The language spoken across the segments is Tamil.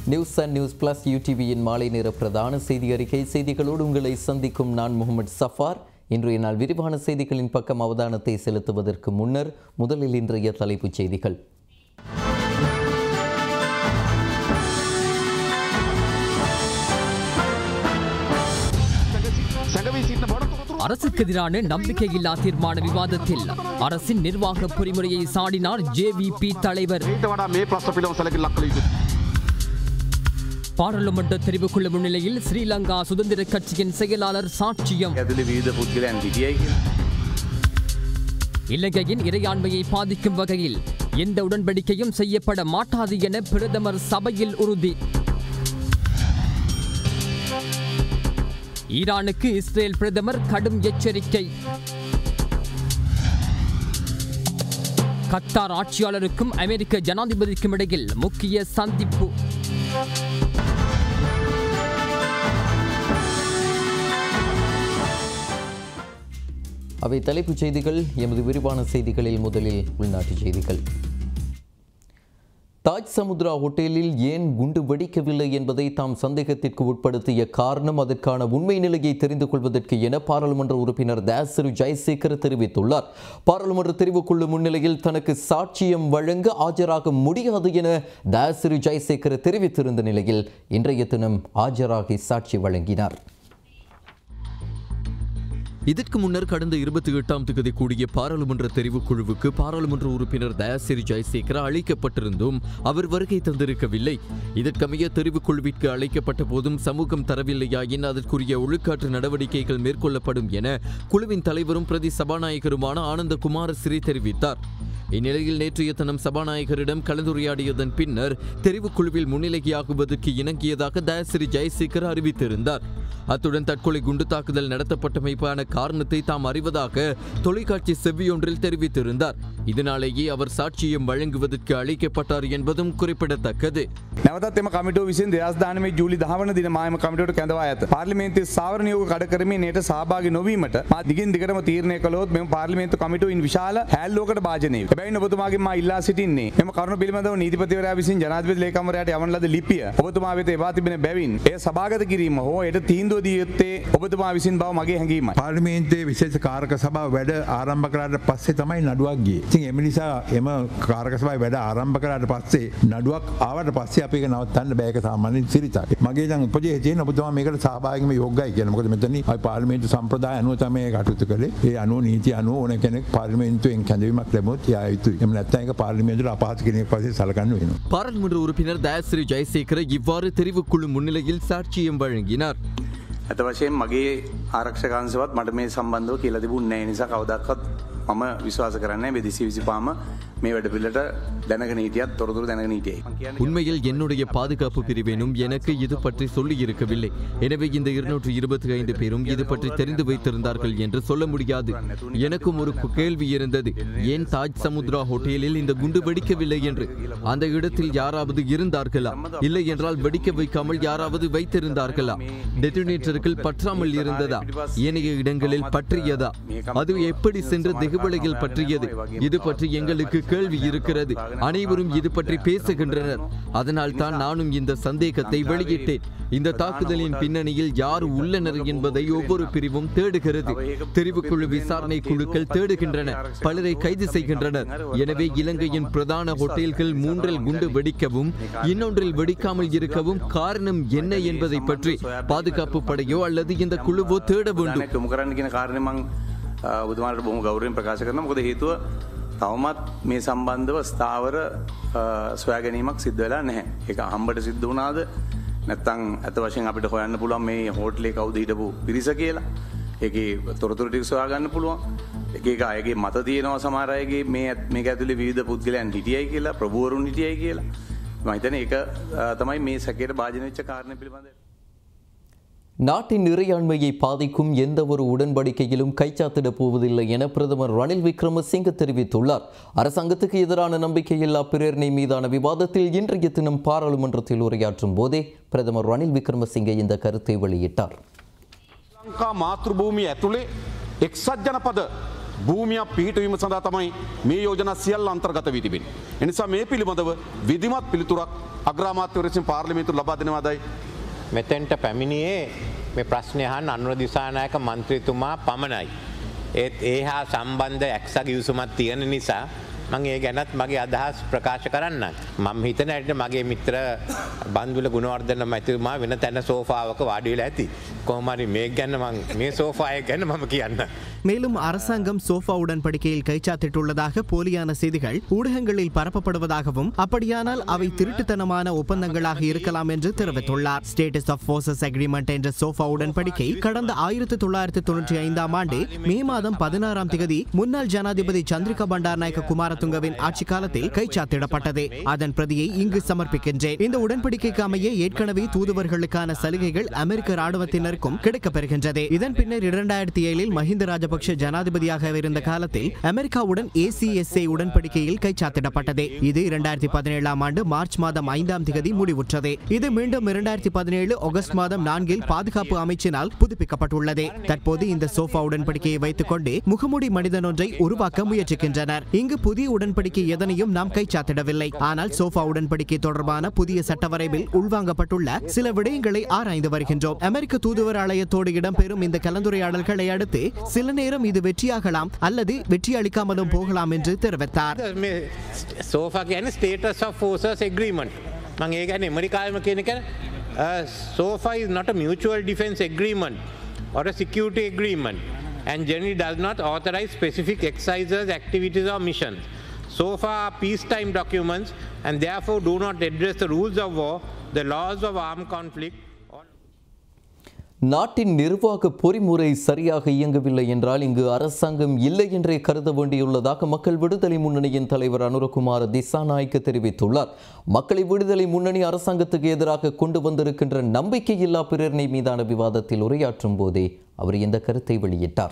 நியூஸ் அண்ட் நியூஸ் பிளஸ் யூடிவியின் மாலை நேர பிரதான செய்தி அறிக்கை செய்திகளோடு உங்களை சந்திக்கும் நான் முகமது சஃபார் இன்றைய நாள் விரிவான செய்திகளின் பக்கம் அவதானத்தை செலுத்துவதற்கு முன்னர் முதலில் இன்றைய தலைப்புச் செய்திகள் அரசுக்கு எதிரான நம்பிக்கையில்லா தீர்மான விவாதத்தில் அரசின் நிர்வாக பொறிமுறையை சாடினார் ஜேவிபி தலைவர் ඊට වඩා මේ ප්‍රශ්න පිළිබඳව සැලකිලි ලක් කළ යුතුයි. பாராளுமன்ற தெரிவுக்குழு முன்னிலையில் ஸ்ரீலங்கா சுதந்திர கட்சியின் செயலாளர் சாட்சியம் ඇතුළේ විවිධ පුද්ගලයන් හිටියයි කියලා. இலங்கையின் இறையாண்மையை பாதிக்கும் வகையில் எந்த உடன்படிக்கையும் செய்யப்பட மாட்டாது என பிரதமர் சபையில் உறுதி ஈரானுக்கு இஸ்ரேல் பிரதமர் கடும் எச்சரிக்கை கத்தார் ஆட்சியாளருக்கும் அமெரிக்க ஜனாதிபதிக்கும் இடையில் முக்கிய சந்திப்பு அவை தலைப்புச் செய்திகள் எமது விரிவான செய்திகளில் முதலில் உள்நாட்டுச் செய்திகள் தாஜ் சமுத்ரா ஹோட்டலில் ஏன் குண்டு வெடிக்கவில்லை என்பதை தாம் சந்தேகத்திற்கு உட்படுத்திய காரணம் அதற்கான உண்மை நிலையை தெரிந்து கொள்வதற்கு என பாராளுமன்ற உறுப்பினர் தாசரு ஜெயசேகர் தெரிவித்துள்ளார் பாராளுமன்ற தெரிவுக்குழு முன்னிலையில் தனக்கு சாட்சியம் வழங்க ஆஜராக முடியாது என தாசரு ஜெயசேகர் தெரிவித்திருந்த நிலையில் இன்றைய தினம் ஆஜராகி சாட்சி வழங்கினார் இதற்கு முன்னர் கடந்த இருபத்தி எட்டாம் தேதி கூடிய பாராளுமன்ற தெரிவுக்குழுவுக்கு பாராளுமன்ற உறுப்பினர் தயாசிரி ஜெயசேகர் அழைக்கப்பட்டிருந்தும் அவர் வருகை தந்திருக்கவில்லை இதற்கமைய தெரிவுக்குழுவிற்கு அழைக்கப்பட்ட போதும் சமூகம் தரவில்லையாயின் அதற்குரிய ஒழுக்காற்று நடவடிக்கைகள் மேற்கொள்ளப்படும் என குழுவின் தலைவரும் பிரதி சபாநாயகருமான ஆனந்த குமாரசிறி தெரிவித்தார் இந்நிலையில் நேற்றைய தினம் சபாநாயகரிடம் கலந்துரையாடியதன் பின்னர் தெரிவுக்குழுவில் முன்னிலையாகுவதற்கு இணங்கியதாக தயாசிரி ஜெயசேகர் அறிவித்திருந்தார் அத்துடன் தற்கொலை குண்டு தாக்குதல் நடத்தப்பட்டமைப்பான காரணத்தை தாம் அறிவதாக தொலைக்காட்சி செவ்வியொன்றில் தெரிவித்திருந்தார் இதனாலேயே அவர் சாட்சியம் வழங்குவதற்கு அழைக்கப்பட்டார் என்பதும் குறிப்பிடத்தக்கது නැවතත් එම කමිටුව විසින් දෙදස් දානමේ ජූලි දහවන දින මායම කමිටුවට කැඳවා ඇත පාර්ලිමේන්තු සාවර නියෝග කඩ කරමින් එයට සහභාගී නොවීමට මා දිගින් දිගටම තීරණය කළොත් මෙම පාර්ලිමේන්තු කමිටුවින් විශාල හැල්ලෝකට භාජනය හැබැයි ඔබතුමාගේ මා ඉල්ලා සිටින්නේ එම කරුණු පිළිබඳව නීතිපතිවරයා විසින් ජනාධිපති ලේකම්වරයාට යවන ලද ලිපිය ඔබතුමා වෙත එවා තිබෙන බැවින් එය සභාගත කිරීම හෝ එයට තීන්දුව දී යුත්තේ ඔබතුමා විසින් බව මගේ හැඟීමයි පාර්ලිමේන්තේ විශේෂ කාරක සභාව වැඩ ආරම්භ කරට පස්සේ තමයි නඩුවක් ගියේ. ඉතින් එම නිසා එම කාරක සභාවේ වැඩ ආරම්භ කරාට පස්සේ නඩුවක් ආවට පස්සේ අපි ඒක නවත්තන්න බෑ ඒක සාමාන්‍යයෙන් සිරිතක්. මගේ දැන් උපදේශය තියෙන ඔබතුමා මේකට සහභාගීව යෝග්‍යයි කියලා. මොකද මෙතන අපි පාර්ලිමේන්තු සම්ප්‍රදාය අනුව තමයි ඒක කටයුතු කළේ. ඒ අනුව නීති අනුව ඕන කෙනෙක් පාර්ලිමේන්තුවෙන් කැඳවීමක් ලැබුවොත් යා යුතුයි. එහෙම නැත්නම් ඒක පාර්ලිමේන්තුවට අපහසු කෙනෙක් වශයෙන් சலකන්න වෙනවා. பாராளுமன்ற உறுப்பினர் தயாசிரி ஜெயசேகர் இவ்வாறு தெரிவுக்குழு முன்னிலையில் சாட்சியம் வழங்கினார் ඇත වශයෙන් මගේ ආරක්ෂකංශවත් මට මේ සම්බන්ධව කියලා තිබුණ නෑ නිසා කවදක්වත් මම විශ්වාස කරන්න බෙදිසි විසිපාම මේ වැඩ පිල්ලට දැනගෙන හිටියත් තොරතුරු දැනගෙන හිටියයි. உண்மையில் என்னுடைய பாதுகாப்பு பிரிவினும் எனக்கு இது பற்றி சொல்லி இருக்கவில்லை எனவே இந்த இருநூற்று இருபத்தி ஐந்து பேரும் இது பற்றி தெரிந்து வைத்திருந்தார்கள் என்று சொல்ல முடியாது எனக்கும் ஒரு கு- கேள்வி இருந்தது ஏன் தாஜ் சமுத்ரா ஹோட்டலில் இந்த குண்டு வெடிக்கவில்லை என்று அந்த இடத்தில் யாராவது இருந்தார்களா இல்லை என்றால் வெடிக்க வைக்காமல் யாராவது வைத்திருந்தார்களா டெட்டினேட்டர்கள் பற்றாமல் இருந்ததா ஏனைய இடங்களில் பற்றியதா அது எப்படி சென்று திகுவலையில் பற்றியது இது பற்றி எங்களுக்கு கேள்வி இருக்கிறது அனைவரும் இது பற்றி பேசுகின்றனர் அதனால் தான் நானும் இந்த சந்தேகத்தை வெளியிட்டேன் இந்த தாக்குதலின் பின்னணியில் யார் உள்ளனர் என்பதை ஒவ்வொரு பிரிவும் தேடுகிறது தெரிவுக்குழு விசாரணை குழுக்கள் தேடுகின்றன பலரை கைது செய்கின்றனர் எனவே இலங்கையின் பிரதான ஹோட்டல்கள் மூன்றில் குண்டு வெடிக்கவும் இன்னொன்றில் வெடிக்காமல் இருக்கவும் காரணம் என்ன என்பதை பற்றி பாதுகாப்பு படையோ அல்லது இந்த குழுவோ தேட வேண்டும் යොමු කරන්න කියන කාරණය මං බුදුමාට බොහම ගෞරයෙන් ප්‍රකාශ කරන මොකද හේතුව තවමත් මේ සම්බන්ධව ස්ථාවර සොයා ගැනීමක් සිද්ධ වෙලා නැහැ එක හම්බට සිද්ධ වනාද නැත්තං ඇත වශයෙන් අපිට හොයන්න පුළුවන් මේ හෝටලේ කවුද හිටපු පිරිස කියලා එක තොරතුරටික් සොයාගන්න පුළුවන් එක අයගේ මත තියෙනවා සමාරයගේ මේ ඇත් මේ ඇතුලේ විධ පුද්ගලයන් හිටියයි කියලා ප්‍රභුවරුන් හිටියයි කියලා මහිතන එක තමයි මේ සැකයට භාජනච්ච කාරණය පිළිබඳ நாட்டின் இறையாண்மையை பாதிக்கும் எந்த ஒரு உடன்படிக்கையிலும் கைச்சாத்திடப் போவதில்லை என பிரதமர் ரணில் விக்ரமசிங்க தெரிவித்துள்ளார் அரசாங்கத்துக்கு எதிரான நம்பிக்கையில்லா பிரேரணை மீதான விவாதத்தில் இன்றைய தினம் பாராளுமன்றத்தில் உரையாற்றும் போதே பிரதமர் ரணில் விக்ரமசிங்கே இந்த கருத்தை வெளியிட்டார் ලංකා මාතෘභූමිය ඇතුළේ එක්සත් ජනපද භූමියක් පිහිටවීම සඳහා තමයි මේ යෝජනා සියල්ල අන්තර්ගත වී තිබෙන. එනිසා මේ පිළිබඳව විධිමත් පිළිතුරක් අග්‍රාමාත්‍යවරසින් පාර්ලිමේන්තු ලබා දෙනවාදයි මෙතැන්ට පැමිණියේ මේ ප්‍රශ්නයහන් අනුර දිසානායක මන්ත්‍රීතුමා පමණයි. ඒත් ඒ හා සම්බන්ධ ඇක්සග යුසුමත් තියෙන නිසා මං ඒ ගැනත් මගේ අදහස් ප්‍රකාශ කරන්න. මං හිතන ඇයට මගේ මිත්‍ර බන්දුල ගුණවර්ධන මැතිතුමා වෙන තැන සෝෆාවක වාඩිවෙලා ඇති. කොහමරි මේ ගැන්න මං මේ සෝෆාය ගැන මම කියන්න. மேலும் அரசாங்கம் சோஃபா உடன்படிக்கையில் கைச்சாத்திட்டுள்ளதாக போலியான செய்திகள் ஊடகங்களில் பரப்பப்படுவதாகவும் அப்படியானால் அவை திருட்டுத்தனமான ஒப்பந்தங்களாக இருக்கலாம் என்று தெரிவித்துள்ளார் ஸ்டேட்டஸ் ஆஃப் ஃபோர்சஸ் அக்ரிமெண்ட் என்ற சோஃபா உடன்படிக்கை கடந்த ஆயிரத்தி தொள்ளாயிரத்தி தொன்னூற்றி ஐந்தாம் ஆண்டு மே மாதம் பதினாறாம் தேதி முன்னாள் ஜனாதிபதி சந்திரிகா பண்டார் நாயக்க குமாரதுங்கவின் ஆட்சி காலத்தில் கைச்சாத்திடப்பட்டது அதன் பிரதியை இங்கு சமர்ப்பிக்கின்றேன் இந்த உடன்படிக்கைக்கு அமைய ஏற்கனவே தூதுவர்களுக்கான சலுகைகள் அமெரிக்க ராணுவத்தினருக்கும் கிடைக்கப்பெறுகின்றது இதன் பின்னர் இரண்டாயிரத்தி ஏழில் மஹிந்த ராஜபக்ஷ ஜனாதிபதியாக இருந்த காலத்தில் அமெரிக்காவுடன் ஏசிஎஸ்ஏ உடன்படிக்கையில் கைச்சாத்திடப்பட்டது இது இரண்டாயிரத்தி பதினேழாம் ஆண்டு மார்ச் மாதம் ஐந்தாம் தேதி முடிவுற்றது இது மீண்டும் இரண்டாயிரத்தி பதினேழு ஆகஸ்ட் மாதம் நான்கில் பாதுகாப்பு அமைச்சினால் புதுப்பிக்கப்பட்டுள்ளது தற்போது இந்த சோஃபா உடன்படிக்கையை வைத்துக் கொண்டு முகமூடி மனிதன் ஒன்றை உருவாக்க முயற்சிக்கின்றனர் இங்கு புதிய உடன்படிக்கை எதனையும் நாம் கைச்சாத்திடவில்லை ஆனால் சோஃபா உடன்படிக்கை தொடர்பான புதிய சட்ட வரைவில் உள்வாங்கப்பட்டுள்ள சில விடயங்களை ஆராய்ந்து வருகின்றோம் அமெரிக்க தூதுவர் ஆலயத்தோடு இடம்பெறும் இந்த கலந்துரையாடல்களை அடுத்து சில நேரம் இது வெற்றியாகலாம் அல்லது வெற்றி அளிக்காமலும் போகலாம் என்று தெரிவித்தார் මේ සෝෆා ගැන ස්ටේටස් ෆෝසස් එග්‍රීමන්ට් මං ඒ ගැන එමරිකායම කියන එක SOFA is not a mutual defense agreement or a security agreement and generally does not authorize specific exercises, activities or missions. SOFA are peacetime documents and therefore do not address the rules of war, the laws of armed conflict or நாட்டின் நிர்வாக பொறிமுறை சரியாக இயங்கவில்லை என்றால் இங்கு அரசாங்கம் இல்லை என்றே கருத வேண்டியுள்ளதாக மக்கள் விடுதலை முன்னணியின் தலைவர் அனுரகுமார் திசாநாயக்க தெரிவித்துள்ளார் மக்களை விடுதலை முன்னணி அரசாங்கத்துக்கு எதிராக கொண்டு வந்திருக்கின்ற நம்பிக்கையில்லா பிரேரணை மீதான விவாதத்தில் உரையாற்றும் போதே அவர் இந்த கருத்தை வெளியிட்டார்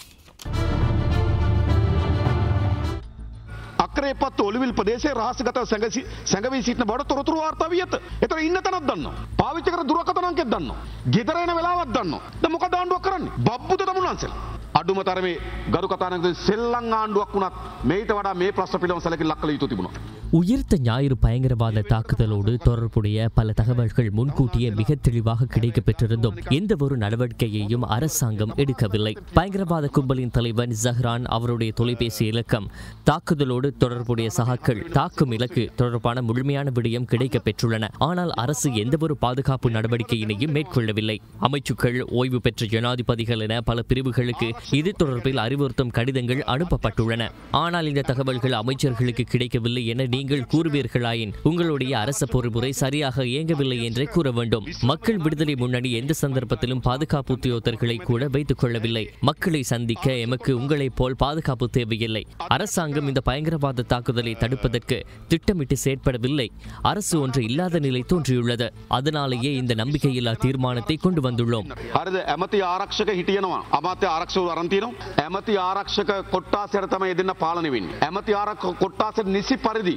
අක්‍රේපත් ඔලිවිල් ප්‍රදේශයේ රහස්ගත සැඟසි- සැඟවී සිටින බවට තොරතුරු වාර්තා වී ඇත. එතන ඉන්න තැනක් දන්නවා. පාවිච්චි කරන දුරකථන අංකෙත් දන්නවා. ගෙදර එන වෙලාවක් දන්නවා. දැන් මොකද ආණ්ඩුවක් කරන්නේ? බබ්බුද තමුන්වන්සලා. අඩුම තරමේ ගරු කතානායකතුමනි සෙල්ලම් ආණ්ඩුවක් වුණත් මේට වඩා මේ ප්‍රශ්න පිළිබඳව සැලකිල්ලක් කළ යුතු තිබුණා. உயிர்த்த ஞாயிறு பயங்கரவாத தாக்குதலோடு தொடர்புடைய பல தகவல்கள் முன்கூட்டியே மிக தெளிவாக கிடைக்கப் பெற்றிருந்தும் எந்த ஒரு நடவடிக்கையையும் அரசாங்கம் எடுக்கவில்லை பயங்கரவாத கும்பலின் தலைவன் ஜஹ்ரான் அவருடைய தொலைபேசி இலக்கம் தாக்குதலோடு தொடர்புடைய சகாக்கள் தாக்கும் இலக்கு தொடர்பான முழுமையான விடயம் கிடைக்கப் பெற்றுள்ளன ஆனால் அரசு எந்தவொரு பாதுகாப்பு நடவடிக்கையினையும் மேற்கொள்ளவில்லை அமைச்சுக்கள் ஓய்வு பெற்ற ஜனாதிபதிகள் என பல பிரிவுகளுக்கு இது தொடர்பில் அறிவுறுத்தும் கடிதங்கள் அனுப்பப்பட்டுள்ளன ஆனால் இந்த தகவல்கள் அமைச்சர்களுக்கு கிடைக்கவில்லை என நீங்கள் கூறுவீர்களாயின் உங்களுடைய அரச பொறுமுறை சரியாக இயங்கவில்லை என்றே கூற வேண்டும் மக்கள் விடுதலை முன்னணி எந்த சந்தர்ப்பத்திலும் பாதுகாப்பு உத்தியோகத்தர்களை கூட வைத்துக் கொள்ளவில்லை மக்களை சந்திக்க எமக்கு உங்களைப் போல் பாதுகாப்பு தேவையில்லை அரசாங்கம் இந்த பயங்கரவாத தாக்குதலை தடுப்பதற்கு திட்டமிட்டு செயற்படவில்லை அரசு ஒன்று இல்லாத நிலை தோன்றியுள்ளது அதனாலேயே இந்த நம்பிக்கையில்லா தீர்மானத்தை கொண்டு வந்துள்ளோம் හරිද ඇමති ආරක්ෂක හිටියනවා අමාත්‍ය ආරක්ෂකව අරන් තියෙනවා ඇමති ආරක්ෂක කොට්ටාසයට තමයි දෙන්න පාලනය වෙන්නේ ඇමති ආරක්ෂක කොට්ටාසයට නිසි පරිදි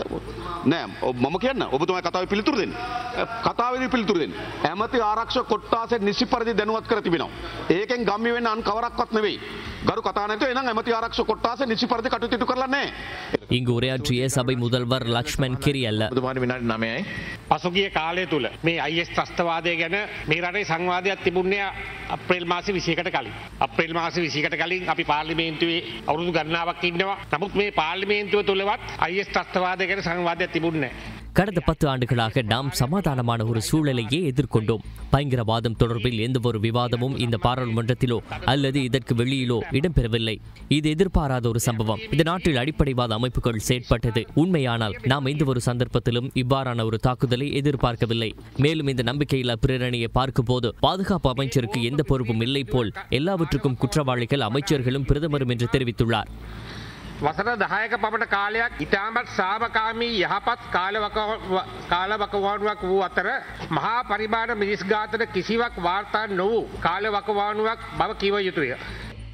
නෑ ඔබ- මම කියන්න ඔබතුමා කතාවේ පිළිතුරු දෙන්න කතාවේදී පිළිතුරු දෙන්න ඇමති ආරක්ෂක කොට්ටාසයට නිසි පරිදි දැනුවත් කර තිබෙනවා ඒකෙන් ගම්ම්‍ය වෙන්න අන් කවරක්වත් නෙවෙයි ගරු කතානායකතුමා එහෙනම් ඇමති ආරක්ෂක කොට්ටාසය නිසි පරිදි කටයුතු ඉටු කරලා නැහැ இங்கு உரையாற்றிய சபை முதல்வர் லக்ஷ்மண் கிரியல்ல ඔබතුමාට විනාඩි 9යි. පසුගිය කාලය තුළ මේ අයිස් ත්‍රස්තවාදය ගැන මේ රටේ සංවාධයක් තිබුණේ අප්‍රේල් මාසි විසිකට කලින්. අප්‍රේල් මාසි විසිකට කලින් අපි පාර්ලිමේන්තුවේ අවුරුදු ගන්නාවක් ඉන්නවා නමුත් මේ පාර්ලිමේන්තුව තුළවත් අයිස් ත්‍රස්තවාදය ගැන සංවාධයක් තිබුන්නේ. கடந்த பத்து ஆண்டுகளாக நாம் சமாதானமான ஒரு சூழலையே எதிர்கொண்டோம் பயங்கரவாதம் தொடர்பில் எந்த ஒரு விவாதமும் இந்த பாராளுமன்றத்திலோ அல்லது இதற்கு வெளியிலோ இடம்பெறவில்லை இது எதிர்பாராத ஒரு சம்பவம் இந்த நாட்டில் அடிப்படைவாத அமைப்புகள் செயற்பட்டது உண்மையானால் நாம் எந்த ஒரு சந்தர்ப்பத்திலும் இவ்வாறான ஒரு தாக்குதலை எதிர்பார்க்கவில்லை மேலும் இந்த நம்பிக்கையில்லா பிரேரணையை பார்க்கும்போது பாதுகாப்பு அமைச்சருக்கு எந்த பொறுப்பும் இல்லை போல் எல்லாவற்றுக்கும் குற்றவாளிகள் அமைச்சர்களும் பிரதமரும் என்று தெரிவித்துள்ளார் වසර දහයක පමට කාලයක් ඉතාමත් සාමකාමී යහපත් කාලවකවානුවක් වූ අතර මහා පරිමාණ මිනිස් ගාතන කිසිවක් වාර්තා නොවූ කාලවකවානුවක් බව කිව යුතුය.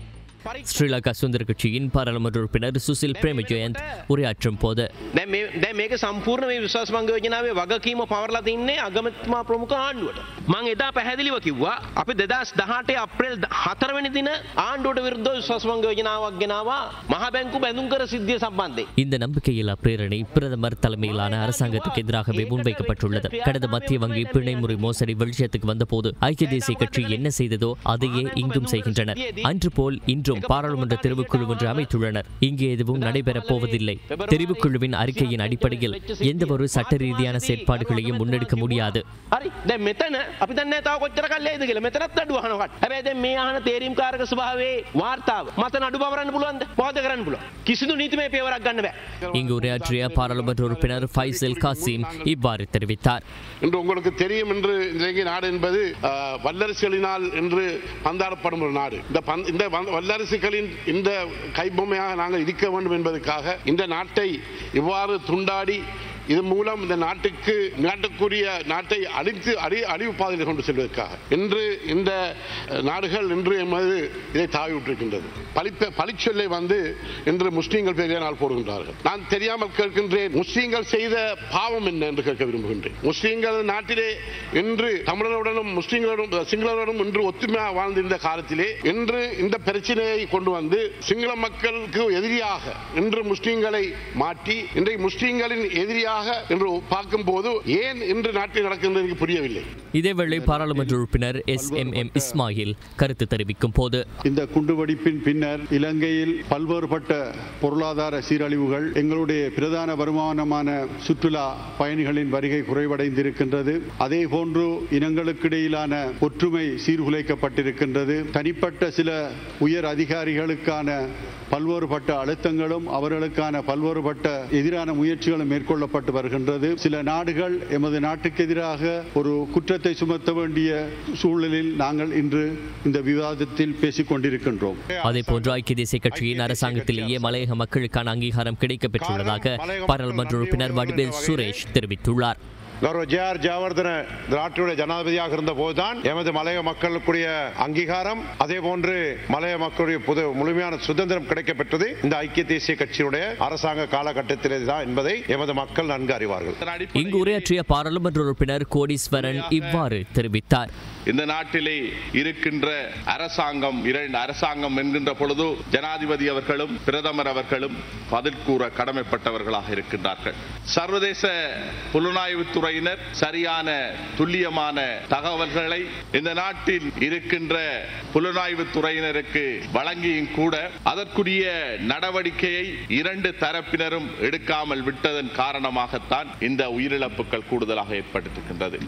ஸ்ரீலங்கா சுதந்திர கட்சியின் பாராளுமன்ற உறுப்பினர் சுசில் பிரேமஜயந்த் உரையாற்றும் போது දැන් මේ- දැන් මේක සම්පූර්ණ මේ විශ්වාස භංග යෝජනාවේ වගකීම පවරලා තින්නේ අගමැතිතුමා ප්‍රමුඛ ආණ්ඩුවට. මම එදා පැහැදිලිව කිව්වා අපි 2018 අප්‍රේල් 4 වෙනි දින ආණ්ඩුවට විරුද්ධව විශ්වාස භංග යෝජනාවක් ගෙනාවා මහ බැංකු බැඳුම් කර සිද්ධිය සම්බන්ධයෙන්. இந்த நம்பிக்கையில்லா பிரேரணை பிரதமர் தலைமையிலான அரசாங்கத்துக்கு எதிராகவே முன்வைக்கப்பட்டுள்ளது கடந்த மத்திய வங்கி பிணைமுறை மோசடி வெளிச்சத்துக்கு வந்தபோது ஐக்கிய தேசிய கட்சி என்ன செய்ததோ அதையே இங்கும் செய்கின்றனர் அன்று போல் இன்றும் பாராளுமன்ற தெரிவுக்குழு ஒன்று அமைத்துள்ளனர் இங்கே எதுவும் நடைபெறப் போவதில்லை தெரிவுக்குழுவின் அறிக்கையின் அடிப்படையில் எந்தவொரு சட்ட ரீதியான செயற்பாடுகளையும் முன்னெடுக்க முடியாது හරි දැන් මෙතන අපි දන්නේ තව කොච්චර කල්යයිද කියලා මෙතනත් අඩු අහනවා කට. හැබැයි දැන් මේ අහන තේරීම් කාරක ස්වභාවයේ වාර්තාව මත නඩු බවරන්න පුළුවන්ද? මොකද කරන්න පුළුවන්? කිසිදු නීතිමය පියවරක් ගන්න බෑ. இங்கு உரையாற்றிய பாராளுமன்ற உறுப்பினர் ஃபைசல் காசிம் இவ்வாறு தெரிவித்தார் இன்று உங்களுக்கு தெரியும் என்று இன்றைக்கு நாடு என்பது அஹ், வல்லரசுகளினால் என்று பந்தாடப்படும் ஒரு நாடு இந்த பந்த்- இந்த வந்த- வல்லரசுகளின் இந்த கைபொம்மையாக நாங்கள் இருக்க வேண்டும் என்பதற்காக இந்த நாட்டை இவ்வாறு துண்டாடி இதன் மூலம் இந்த நாட்டுக்கு நாட்டுக்குரிய நாட்டை அழித்து அழி அழிவு பாதையில் கொண்டு செல்வதற்காக இன்று இந்த அஹ், நாடுகள் இன்று எமது இதை தாவிவிட்டிருக்கின்றது பழிப்ப பழிச்சொல்லை வந்து இன்று முஸ்லீம்கள் பெரியானால் போடுகின்றார்கள் நான் தெரியாமல் கேட்கின்றேன் முஸ்லீம்கள் செய்த பாவம் என்ன என்று கேட்க விரும்புகின்றேன் முஸ்லீம்கள் நாட்டிலே இன்று தமிழருடனும் முஸ்லீம்களுடன் சிங்களருடனும் இன்று ஒத்துமையாக வாழ்ந்திருந்த காலத்திலே இன்று இந்த பிரச்சனையை கொண்டு வந்து சிங்கள மக்களுக்கு எதிரியாக இன்று முஸ்லீம்களை மாற்றி இன்றைக்கு முஸ்லீம்களின் எதிரியாக என்று பார்க்கும்போது ஏன் இன்று நாட்டில் நடக்கின்றது எனக்கு புரியவில்லை இதேவேளை பாராளுமன்ற உறுப்பினர் எஸ் எம் எம் இஸ்மாயில் கருத்து தெரிவிக்கும் போது இந்த குண்டுவெடிப்பின் பின்னர் இலங்கையில் பல்வேறுபட்ட பொருளாதார சீரழிவுகள் எங்களுடைய பிரதான வருமானமான சுற்றுலா பயணிகளின் வருகை குறைவடைந்திருக்கின்றது அதே போன்று இனங்களுக்கிடையிலான ஒற்றுமை சீர்குலைக்கப்பட்டிருக்கின்றது தனிப்பட்ட சில உயர் அதிகாரிகளுக்கான பல்வேறுபட்ட அழுத்தங்களும் அவர்களுக்கான பல்வேறுபட்ட எதிரான முயற்சிகளும் மேற்கொள்ளப்பட்டு வருகின்றது சில நாடுகள் எமது நாட்டுக்கு எதிராக ஒரு குற்றத்தை சுமத்த வேண்டிய சூழலில் நாங்கள் இன்று இந்த விவாதத்தில் பேசிக் கொண்டிருக்கின்றோம் அதேபோன்று ஐக்கிய தேசிய கட்சியின் அரசாங்கத்திலேயே மலையக மக்களுக்கான அங்கீகாரம் கிடைக்கப் பெற்றுள்ளதாக பாராளுமன்ற உறுப்பினர் வடிவேல் சுரேஷ் தெரிவித்துள்ளார் கௌரவ ஜே ஆர் ஜெயவர்தன நாட்டுடைய ஜனாதிபதியாக இருந்த போதுதான் எமது மலைய மக்களுக்குரிய அங்கீகாரம் அதே போன்று மலைய மக்களுடைய புது முழுமையான சுதந்திரம் கிடைக்கப்பெற்றது இந்த ஐக்கிய தேசிய கட்சியினுடைய அரசாங்க காலகட்டத்திலே தான் என்பதை எமது மக்கள் நன்கு அறிவார்கள் இங்கு உரையாற்றிய பாராளுமன்ற உறுப்பினர் கோடீஸ்வரன் இவ்வாறு தெரிவித்தார் இந்த நாட்டிலே இருக்கின்ற அரசாங்கம் இரண்டு அரசாங்கம் என்கின்ற பொழுது ஜனாதிபதி அவர்களும் பிரதமர் அவர்களும் பதில் கூற கடமைப்பட்டவர்களாக இருக்கின்றார்கள் சர்வதேச புலனாய்வு துறையினர் சரியான துல்லியமான தகவல்களை இந்த நாட்டில் இருக்கின்ற புலனாய்வு துறையினருக்கு வழங்கியும் கூட அதற்குரிய நடவடிக்கையை இரண்டு தரப்பினரும் எடுக்காமல் விட்டதன் காரணமாகத்தான் இந்த உயிரிழப்புகள் கூடுதலாக ஏற்பட்டிருக்கின்றது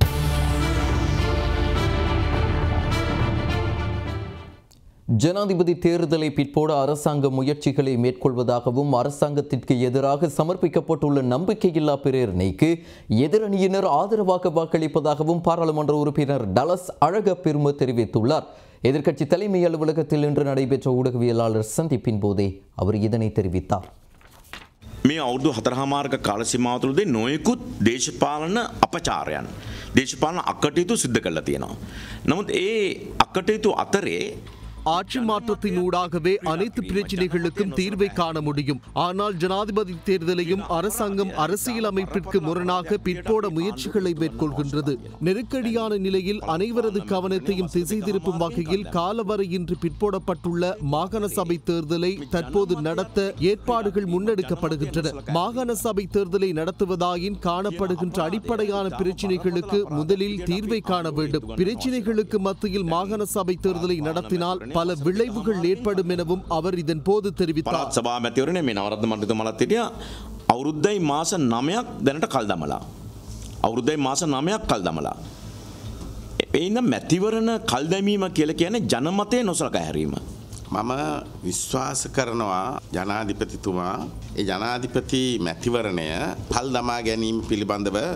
ஜனாதிபதி தேர்தலை பிற்போட அரசாங்க முயற்சிகளை மேற்கொள்வதாகவும் அரசாங்கத்திற்கு எதிராக சமர்ப்பிக்கப்பட்டுள்ள நம்பிக்கையில்லா பிரேரணைக்கு எதிரணியினர் ஆதரவாக வாக்களிப்பதாகவும் பாராளுமன்ற உறுப்பினர் டலஸ் அழக பெரும தெரிவித்துள்ளார் எதிர்க்கட்சி தலைமை அலுவலகத்தில் இன்று நடைபெற்ற ஊடகவியலாளர் சந்திப்பின் போதே அவர் இதனை தெரிவித்தார் මේ අවුදු හතරහමාර්ග කාලසිමාතුළදේ නොයකුත් දේශපාලන අපචාරයන්. දේශපාලන අකටයුතු සිද්ධ කරලා තියෙනවා. නමුත් ඒ අකටයුතු අතරේ ஆட்சி மாற்றத்தினூடாகவே அனைத்து பிரச்சினைகளுக்கும் தீர்வை காண முடியும் ஆனால் ஜனாதிபதி தேர்தலையும் அரசாங்கம் அரசியல் அமைப்பிற்கு முரணாக பிற்போட முயற்சிகளை மேற்கொள்கின்றது நெருக்கடியான நிலையில் அனைவரது கவனத்தையும் திசை திருப்பும் வகையில் காலவரையின்றி பிற்போடப்பட்டுள்ள மாகாண சபை தேர்தலை தற்போது நடத்த ஏற்பாடுகள் முன்னெடுக்கப்படுகின்றன மாகாண சபை தேர்தலை நடத்துவதாயின் காணப்படுகின்ற அடிப்படையான பிரச்சினைகளுக்கு முதலில் தீர்வை காண வேண்டும் பிரச்சினைகளுக்கு மத்தியில் மாகாண சபை தேர்தலை நடத்தினால் பல விளைவுகள் ஏற்படும் எனவும் அவர் இதன் போது தெரிவித்தார் පළත් සභා මැතිවරණය මේ නවරත්න මන්ත්‍රතුමාලත් හිටියා අවුරුද්දයි මාස 9ක් දැනට කල් දමලා. අවුරුද්දයි මාස 9ක් කල් දමලා. එයින මැතිවරණ කල් දැමීම කියලා කියන්නේ ජනමතය නොසලකා හැරීම. මම විශ්වාස කරනවා ජනාධිපතිතුමා ඒ ජනාධිපති මැතිවරණය පල් දමා ගැනීම පිළිබඳව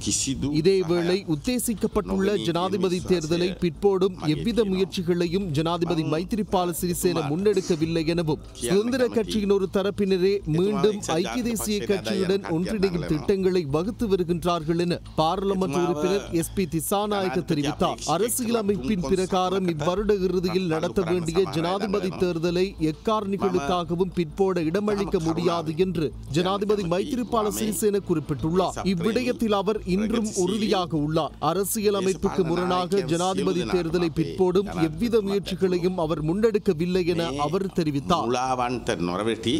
කිසිදු இதேவேளை உத்தேசிக்கப்பட்டுள்ள ஜனாதிபதி தேர்தலை பிற்போடும் எவ்வித முயற்சிகளையும் ஜனாதிபதி மைத்திரிபால சிறிசேன முன்னெடுக்கவில்லை எனவும் சுதந்திர கட்சியின் ஒரு தரப்பினரே மீண்டும் ஐக்கிய தேசிய கட்சியுடன் ஒன்றிணையும் திட்டங்களை வகுத்து வருகின்றார்கள் என பாராளுமன்ற உறுப்பினர் எஸ் பி திசாநாயக்க தெரிவித்தார் அரசியலமைப்பின் பிரகாரம் இவ்வருட இறுதியில் நடத்த வேண்டிய ஜனாதிபதி தேர்தலை எக்காரணிகளுக்காகவும் பிற்போட இடமளிக்க முடியாது என்று ஜனாதிபதி மைத்திரிபால சிறிசேன குறிப்பிட்டுள்ளார் இவ்விடயத்தில் அவர் இன்றும் உறுதியாக உள்ளார் அரசியலமைப்புக்கு முரணாக ஜனாதிபதி தேர்தலை பிற்போடும் எவ்வித முயற்சிகளையும் அவர் முன்னெடுக்கவில்லை என அவர் தெரிவித்தார் මුලාවන්ට නොරවෙටි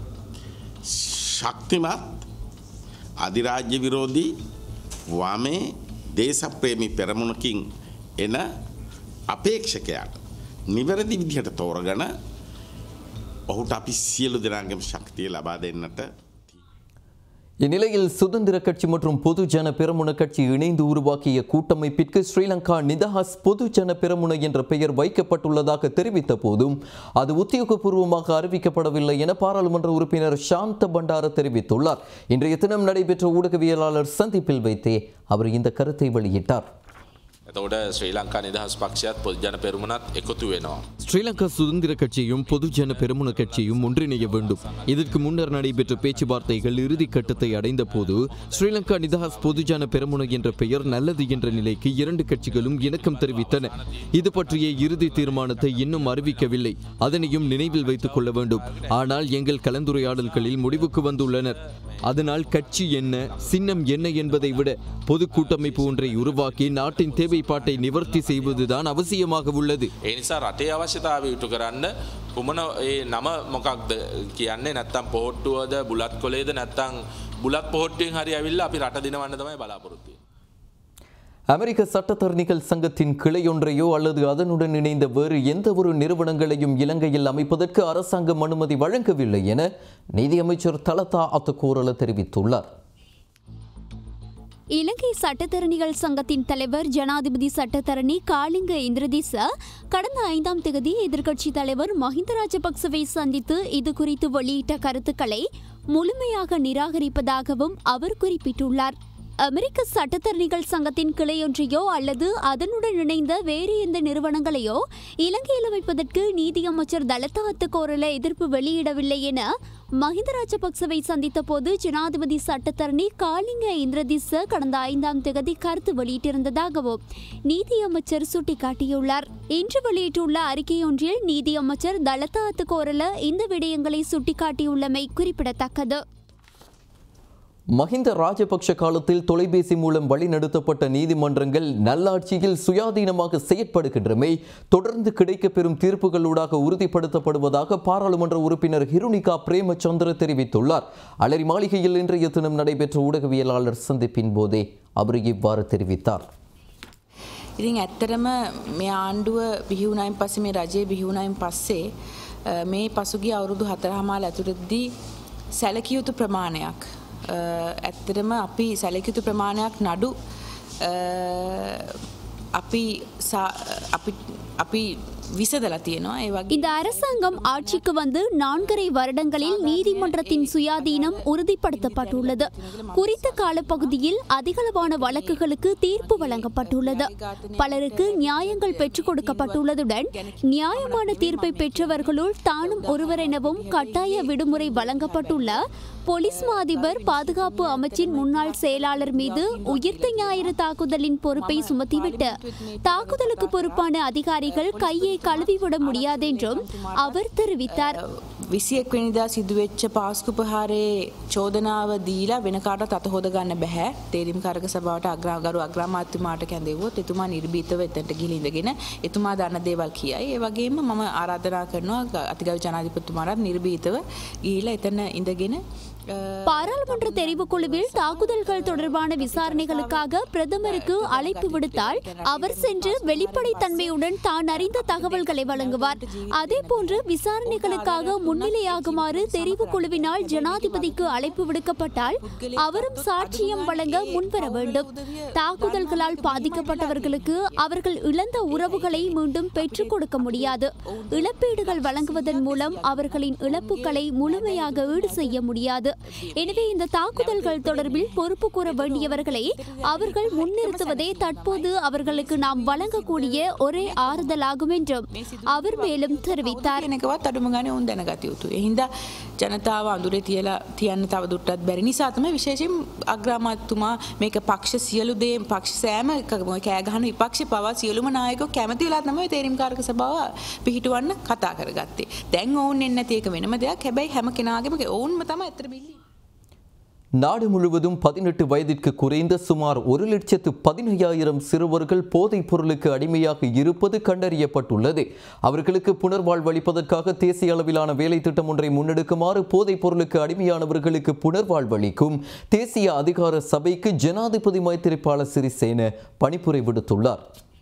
ශක්තිමත් අධිරාජ්‍ය විරෝධී වමේ දේශප්‍රේමි පෙරමුණකින් එන අපේක්ෂකයාට නිවැරදි විදිහට තෝරගන ඔහුට අපි සියලු දෙනාගම ශක්තිය ලබා දෙන්නට இந்நிலையில் சுதந்திர கட்சி மற்றும் பொதுஜன பெரமுன கட்சி இணைந்து உருவாக்கிய கூட்டமைப்பிற்கு ஸ்ரீலங்கா நிதஹாஸ் பொதுஜன பெரமுன என்ற பெயர் வைக்கப்பட்டுள்ளதாக தெரிவித்த போதும் அது உத்தியோகபூர்வமாக அறிவிக்கப்படவில்லை என பாராளுமன்ற உறுப்பினர் சாந்த பண்டார தெரிவித்துள்ளார் இன்றைய தினம் நடைபெற்ற ஊடகவியலாளர் சந்திப்பில் வைத்தே அவர் இந்த கருத்தை வெளியிட்டார் එතකොට ශ්‍රී ලංකා නිදහස් පක්ෂයත් පොද්ජන පෙරුමනත් එකතු වෙනවා. ஸ்ரீலங்கா சுதந்திர கட்சியும் பொதுஜன பெருமுன கட்சியும் ஒன்றிணைய வேண்டும் இதற்கு முன்னர் நடைபெற்ற பேச்சுவார்த்தைகள் இறுதி கட்டத்தை அடைந்த போது ஸ்ரீலங்கா நிதஹாஸ் பொதுஜன பெருமுன என்ற பெயர் நல்லது என்ற நிலைக்கு இரண்டு கட்சிகளும் இணக்கம் தெரிவித்தன இது பற்றிய இறுதி தீர்மானத்தை இன்னும் அறிவிக்கவில்லை அதனையும் நினைவில் வைத்துக் கொள்ள வேண்டும் ஆனால் எங்கள் கலந்துரையாடல்களில் முடிவுக்கு வந்துள்ளனர் அதனால் கட்சி என்ன சின்னம் என்ன என்பதை விட பொது கூட்டமைப்பு ஒன்றை உருவாக்கி நாட்டின் தேவைப்பாட்டை நிவர்த்தி செய்வதுதான் அவசியமாக உள்ளது ඒ නිසා රටේ අවශ්‍යතාව යුතු කරන්න කුමන ඒ නම මොකක්ද කියන්නේ නැත්තම් පොහොට්ටුවද බුලත් කොලේද නැත්තං බුලත් පොහොට්ටුවෙන් හරි ඇවිල්ල අපි රට දිනවන්න තමයි බලාපොරොත්තුය. அமெரிக்க சட்டத்தரணிகள் சங்கத்தின் கிளையொன்றையோ அல்லது அதனுடன் இணைந்த வேறு எந்த ஒரு நிறுவனங்களையும் இலங்கையில் அமைப்பதற்கு அரசாங்கம் அனுமதி வழங்கவில்லை என நீதியமைச்சர் தலதா அத்தகோரல தெரிவித்துள்ளார் இலங்கை சட்டத்தரணிகள் சங்கத்தின் தலைவர் ஜனாதிபதி சட்டத்தரணி காளிங்க இந்திரதீச கடந்த ஐந்தாம் தேதி எதிர்க்கட்சி தலைவர் மஹிந்த ராஜபக்சவை சந்தித்து இது குறித்து வெளியிட்ட கருத்துக்களை முழுமையாக நிராகரிப்பதாகவும் அவர் குறிப்பிட்டுள்ளார் அமெரிக்க சட்டத்தரணிகள் சங்கத்தின் கிளையொன்றையோ அல்லது அதனுடன் இணைந்த வேறு எந்த நிறுவனங்களையோ இலங்கையில் அமைப்பதற்கு நீதியமைச்சர் தலதா அத்துக்கோரல எதிர்ப்பு வெளியிடவில்லை என மஹிந்த ராஜபக்சவை சந்தித்த போது ஜனாதிபதி சட்டத்தரணி காலிங்க இந்திரதிச கடந்த ஐந்தாம் தேதி கருத்து வெளியிட்டிருந்ததாகவும் நீதியமைச்சர் சுட்டிக்காட்டியுள்ளார் இன்று வெளியிட்டுள்ள அறிக்கையொன்றில் நீதியமைச்சர் தலதா அத்துக்கோரல இந்த விடயங்களை சுட்டிக்காட்டியுள்ளமை குறிப்பிடத்தக்கது மஹிந்த ராஜபக்ஷ காலத்தில் தொலைபேசி மூலம் வழிநடத்தப்பட்ட நீதிமன்றங்கள் நல்லாட்சியில் சுயாதீனமாக செயற்படுகின்றமை தொடர்ந்து கிடைக்கப்பெறும் தீர்ப்புகளூடாக உறுதிப்படுத்தப்படுவதாக பாராளுமன்ற உறுப்பினர் ஹிருணிகா பிரேமச்சந்திர தெரிவித்துள்ளார் அலரி மாளிகையில் இன்றைய தினம் நடைபெற்ற ஊடகவியலாளர் சந்திப்பின் போதே அவர் இவ்வாறு தெரிவித்தார் ඉතින් ඇත්තටම මේ ආණ්ඩුව බිහිවුණයින් පස්සේ මේ රජයේ බිහිවුණයින් පස්සේ අ, මේ පසුගිය අවුරුදු හතරහමාල ඇතුළතදී සැලකියයුතු ප්‍රමාණයක් අ, ඇත්තටම අපි සැලකියුතු ප්‍රමාණයක් නඩු අ, අපි සා- අපි අපි විසදලා තියෙනවා ඒ වගේ இந்த அரசாங்கம் ஆட்சிக்கு வந்து நான்கரை வருடங்களில் நீதிமன்றத்தின் சுயாதீனம் உறுதிப்படுத்தப்பட்டுள்ளது குறித்த காலப்பகுதியில் அதிகளவான வழக்குகளுக்கு தீர்ப்பு வழங்கப்பட்டுள்ளது பலருக்கு நியாயங்கள் பெற்றுக் கொடுக்கப்பட்டுள்ளதுடன் நியாயமான தீர்ப்பை பெற்றவர்களுள் தானும் ஒருவர் எனவும் கட்டாய விடுமுறை வழங்கப்பட்டுள்ள போலீஸ் மா அதிபர் பாதுகாப்பு அமைச்சின் முன்னாள் செயலாளர் மீது உயிர்த்த ஞாயிறு தாக்குதலின் பொறுப்பை சுமத்திவிட்டு தாக்குதலுக்கு பொறுப்பான அதிகாரிகள் கையை கழுவிவிட முடியாதென்றும் அவர் தெரிவித்தார் විසියෙක් වෙනිදා සිදුවෙච්ච පාස්කු ප්‍රහාරයේ චෝදනාව දීලා වෙන කාටත් අතහොද ගන්න බැහැ තේරීම් කාරක සභාවට අග්‍රාගරු අග්‍රාමාත්‍යමාට කැඳෙව්වොත් එතුමා නිර්භීතව එතනට ගිහින් ඉඳගෙන එතුමා දන්න දේවල් කියයි ඒ වගේම මම ආරාධනා කරනවා අතිගරු ජනාධිපතිතුමාට නිර්භීතව ගිහිලා එතන ඉඳගෙන பாராளுமன்ற தெரிவுக்குழுவில் தாக்குதல்கள் தொடர்பான விசாரணைகளுக்காக பிரதமருக்கு அழைப்பு விடுத்தால் அவர் சென்று வெளிப்படைத்தன்மையுடன் தான் அறிந்த தகவல்களை வழங்குவார் அதே போன்று விசாரணைகளுக்காக முன்னிலையாகுமாறு தெரிவுக்குழுவினால் ஜனாதிபதிக்கு அழைப்பு விடுக்கப்பட்டால் அவரும் சாட்சியம் வழங்க முன்வர வேண்டும் தாக்குதல்களால் பாதிக்கப்பட்டவர்களுக்கு அவர்கள் இழந்த உறவுகளை மீண்டும் பெற்றுக் கொடுக்க முடியாது இழப்பீடுகள் வழங்குவதன் மூலம் அவர்களின் இழப்புகளை முழுமையாக ஈடு செய்ய முடியாது எனவே இந்த தாக்குதல்கள் தொடர்பில் பொறுப்பு கூற வேண்டியவர்களை அவர்கள் முன்னிறுத்துவதே தற்போது அவர்களுக்கு நாம் வழங்கக்கூடிய ஒரே ஆறுதலாகும் என்றும் அவர் மேலும் தெரிவித்தார் එකවත් අඩුම ගානේ ඔවුන් දැනගත යුතුයි. ඒ හින්දා ජනතාව අඳුරේ තියලා තියන්න තව දුරටත් බැරි නිසා තමයි විශේෂයෙන් අග්‍රාමාත්‍යතුමා මේක පක්ෂ සියලු දේ පක්ෂ සෑම එකකම කෑ ගහන විපක්ෂ පවා සියලුම නායකයෝ කැමති වෙලා තමයි තේරීම්කාරක සභාව පිහිටුවන්න කතා කරගත්තේ. දැන් ඔවුන් එන්නේ නැති එක වෙනම දෙයක්. හැබැයි හැම කෙනාගේම ඔවුන්ම තමයි ඇත්තට බිල්ලි. நாடு முழுவதும் பதினெட்டு வயதிற்கு குறைந்த சுமார் ஒரு லட்சத்து பதினையாயிரம் சிறுவர்கள் போதைப் பொருளுக்கு அடிமையாக இருப்பது கண்டறியப்பட்டுள்ளது அவர்களுக்கு புனர்வாழ்வளிப்பதற்காக தேசிய அளவிலான வேலை திட்டம் ஒன்றை முன்னெடுக்குமாறு போதைப் பொருளுக்கு அடிமையானவர்களுக்கு புனர்வாழ்வளிக்கும் தேசிய அதிகார சபைக்கு ஜனாதிபதி மைத்திரிபால சிறிசேன பணிப்புரை விடுத்துள்ளார்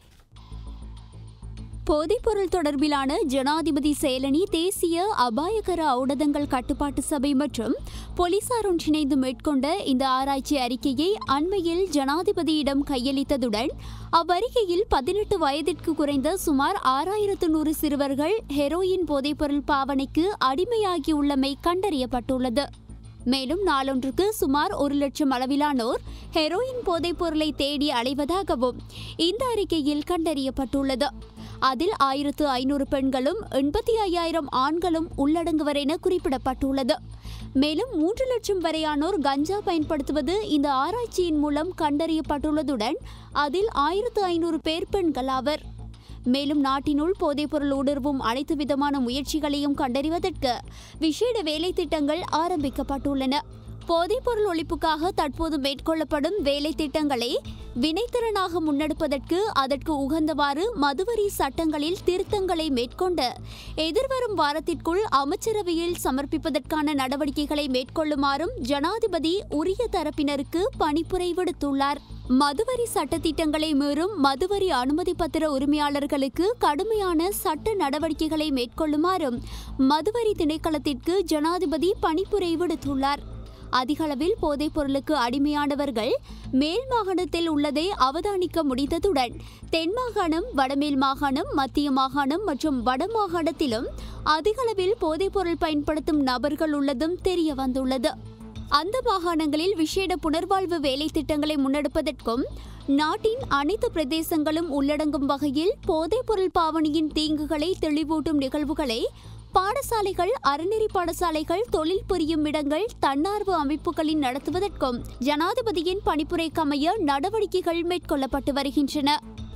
போதைப்பொருள் தொடர்பிலான ஜனாதிபதி செயலணி தேசிய அபாயகர ஔடதங்கள் கட்டுப்பாட்டு சபை மற்றும் போலீசார் ஒன்றிணைந்து மேற்கொண்ட இந்த ஆராய்ச்சி அறிக்கையை அண்மையில் ஜனாதிபதியிடம் கையளித்ததுடன் அவ்வறிக்கையில் பதினெட்டு வயதிற்கு குறைந்த சுமார் ஆறாயிரத்து நூறு சிறுவர்கள் ஹெரோயின் போதைப்பொருள் பாவனைக்கு அடிமையாகியுள்ளமை கண்டறியப்பட்டுள்ளது மேலும் நாளொன்றுக்கு சுமார் ஒரு லட்சம் அளவிலானோர் ஹெரோயின் போதைப் பொருளை தேடி அலைவதாகவும் இந்த அறிக்கையில் கண்டறியப்பட்டுள்ளது அதில் ஆயிரத்து ஐநூறு பெண்களும் எண்பத்தி ஐயாயிரம் ஆண்களும் உள்ளடங்குவர் என குறிப்பிடப்பட்டுள்ளது மேலும் மூன்று லட்சம் வரையானோர் கஞ்சா பயன்படுத்துவது இந்த ஆராய்ச்சியின் மூலம் கண்டறியப்பட்டுள்ளதுடன் அதில் ஆயிரத்து ஐநூறு பேர் பெண்கள் ஆவர் மேலும் நாட்டினுள் போதைப்பொருள் ஊடுருவும் அனைத்து விதமான முயற்சிகளையும் கண்டறிவதற்கு விசேட வேலை திட்டங்கள் ஆரம்பிக்கப்பட்டுள்ளன போதைப்பொருள் ஒழிப்புக்காக தற்போது மேற்கொள்ளப்படும் வேலை திட்டங்களை வினைத்திறனாக முன்னெடுப்பதற்கு அதற்கு உகந்தவாறு மதுவரி சட்டங்களில் திருத்தங்களை மேற்கொண்டு எதிர்வரும் வாரத்திற்குள் அமைச்சரவையில் சமர்ப்பிப்பதற்கான நடவடிக்கைகளை மேற்கொள்ளுமாறும் ஜனாதிபதி உரிய தரப்பினருக்கு பணிப்புரை விடுத்துள்ளார் மதுவரி சட்டத்திட்டங்களை மீறும் மதுவரி அனுமதி பத்திர உரிமையாளர்களுக்கு கடுமையான சட்ட நடவடிக்கைகளை மேற்கொள்ளுமாறும் மதுவரி திணைக்களத்திற்கு ஜனாதிபதி பணிப்புரை விடுத்துள்ளார் அதிகளவில் போதைப் பொருளுக்கு அடிமையானவர்கள் மேல் மாகாணத்தில் உள்ளதை அவதானிக்க முடிந்ததுடன் தென் மாகாணம் வடமேல் மாகாணம் மத்திய மாகாணம் மற்றும் வட மாகாணத்திலும் அதிகளவில் போதைப்பொருள் பயன்படுத்தும் நபர்கள் உள்ளதும் தெரிய வந்துள்ளது அந்த மாகாணங்களில் விசேட புனர்வாழ்வு வேலை திட்டங்களை முன்னெடுப்பதற்கும் நாட்டின் அனைத்து பிரதேசங்களும் உள்ளடங்கும் வகையில் போதைப்பொருள் பாவனையின் தீங்குகளை தெளிவூட்டும் நிகழ்வுகளை பாடசாலைகள் அறநெறி பாடசாலைகள் தொழில் புரியும் இடங்கள் தன்னார்வ அமைப்புகளின் நடத்துவதற்கும் ஜனாதிபதியின் பணிப்புரைக்கமைய நடவடிக்கைகள் மேற்கொள்ளப்பட்டு வருகின்றன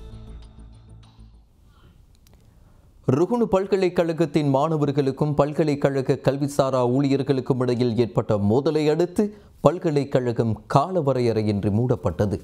ருகுணு பல்கலைக்கழகத்தின் மாணவர்களுக்கும் பல்கலைக்கழக கல்விசாரா ஊழியர்களுக்கும் இடையில் ஏற்பட்ட மோதலை அடுத்து பல்கலைக்கழகம் காலவரையறையின்றி மூடப்பட்டது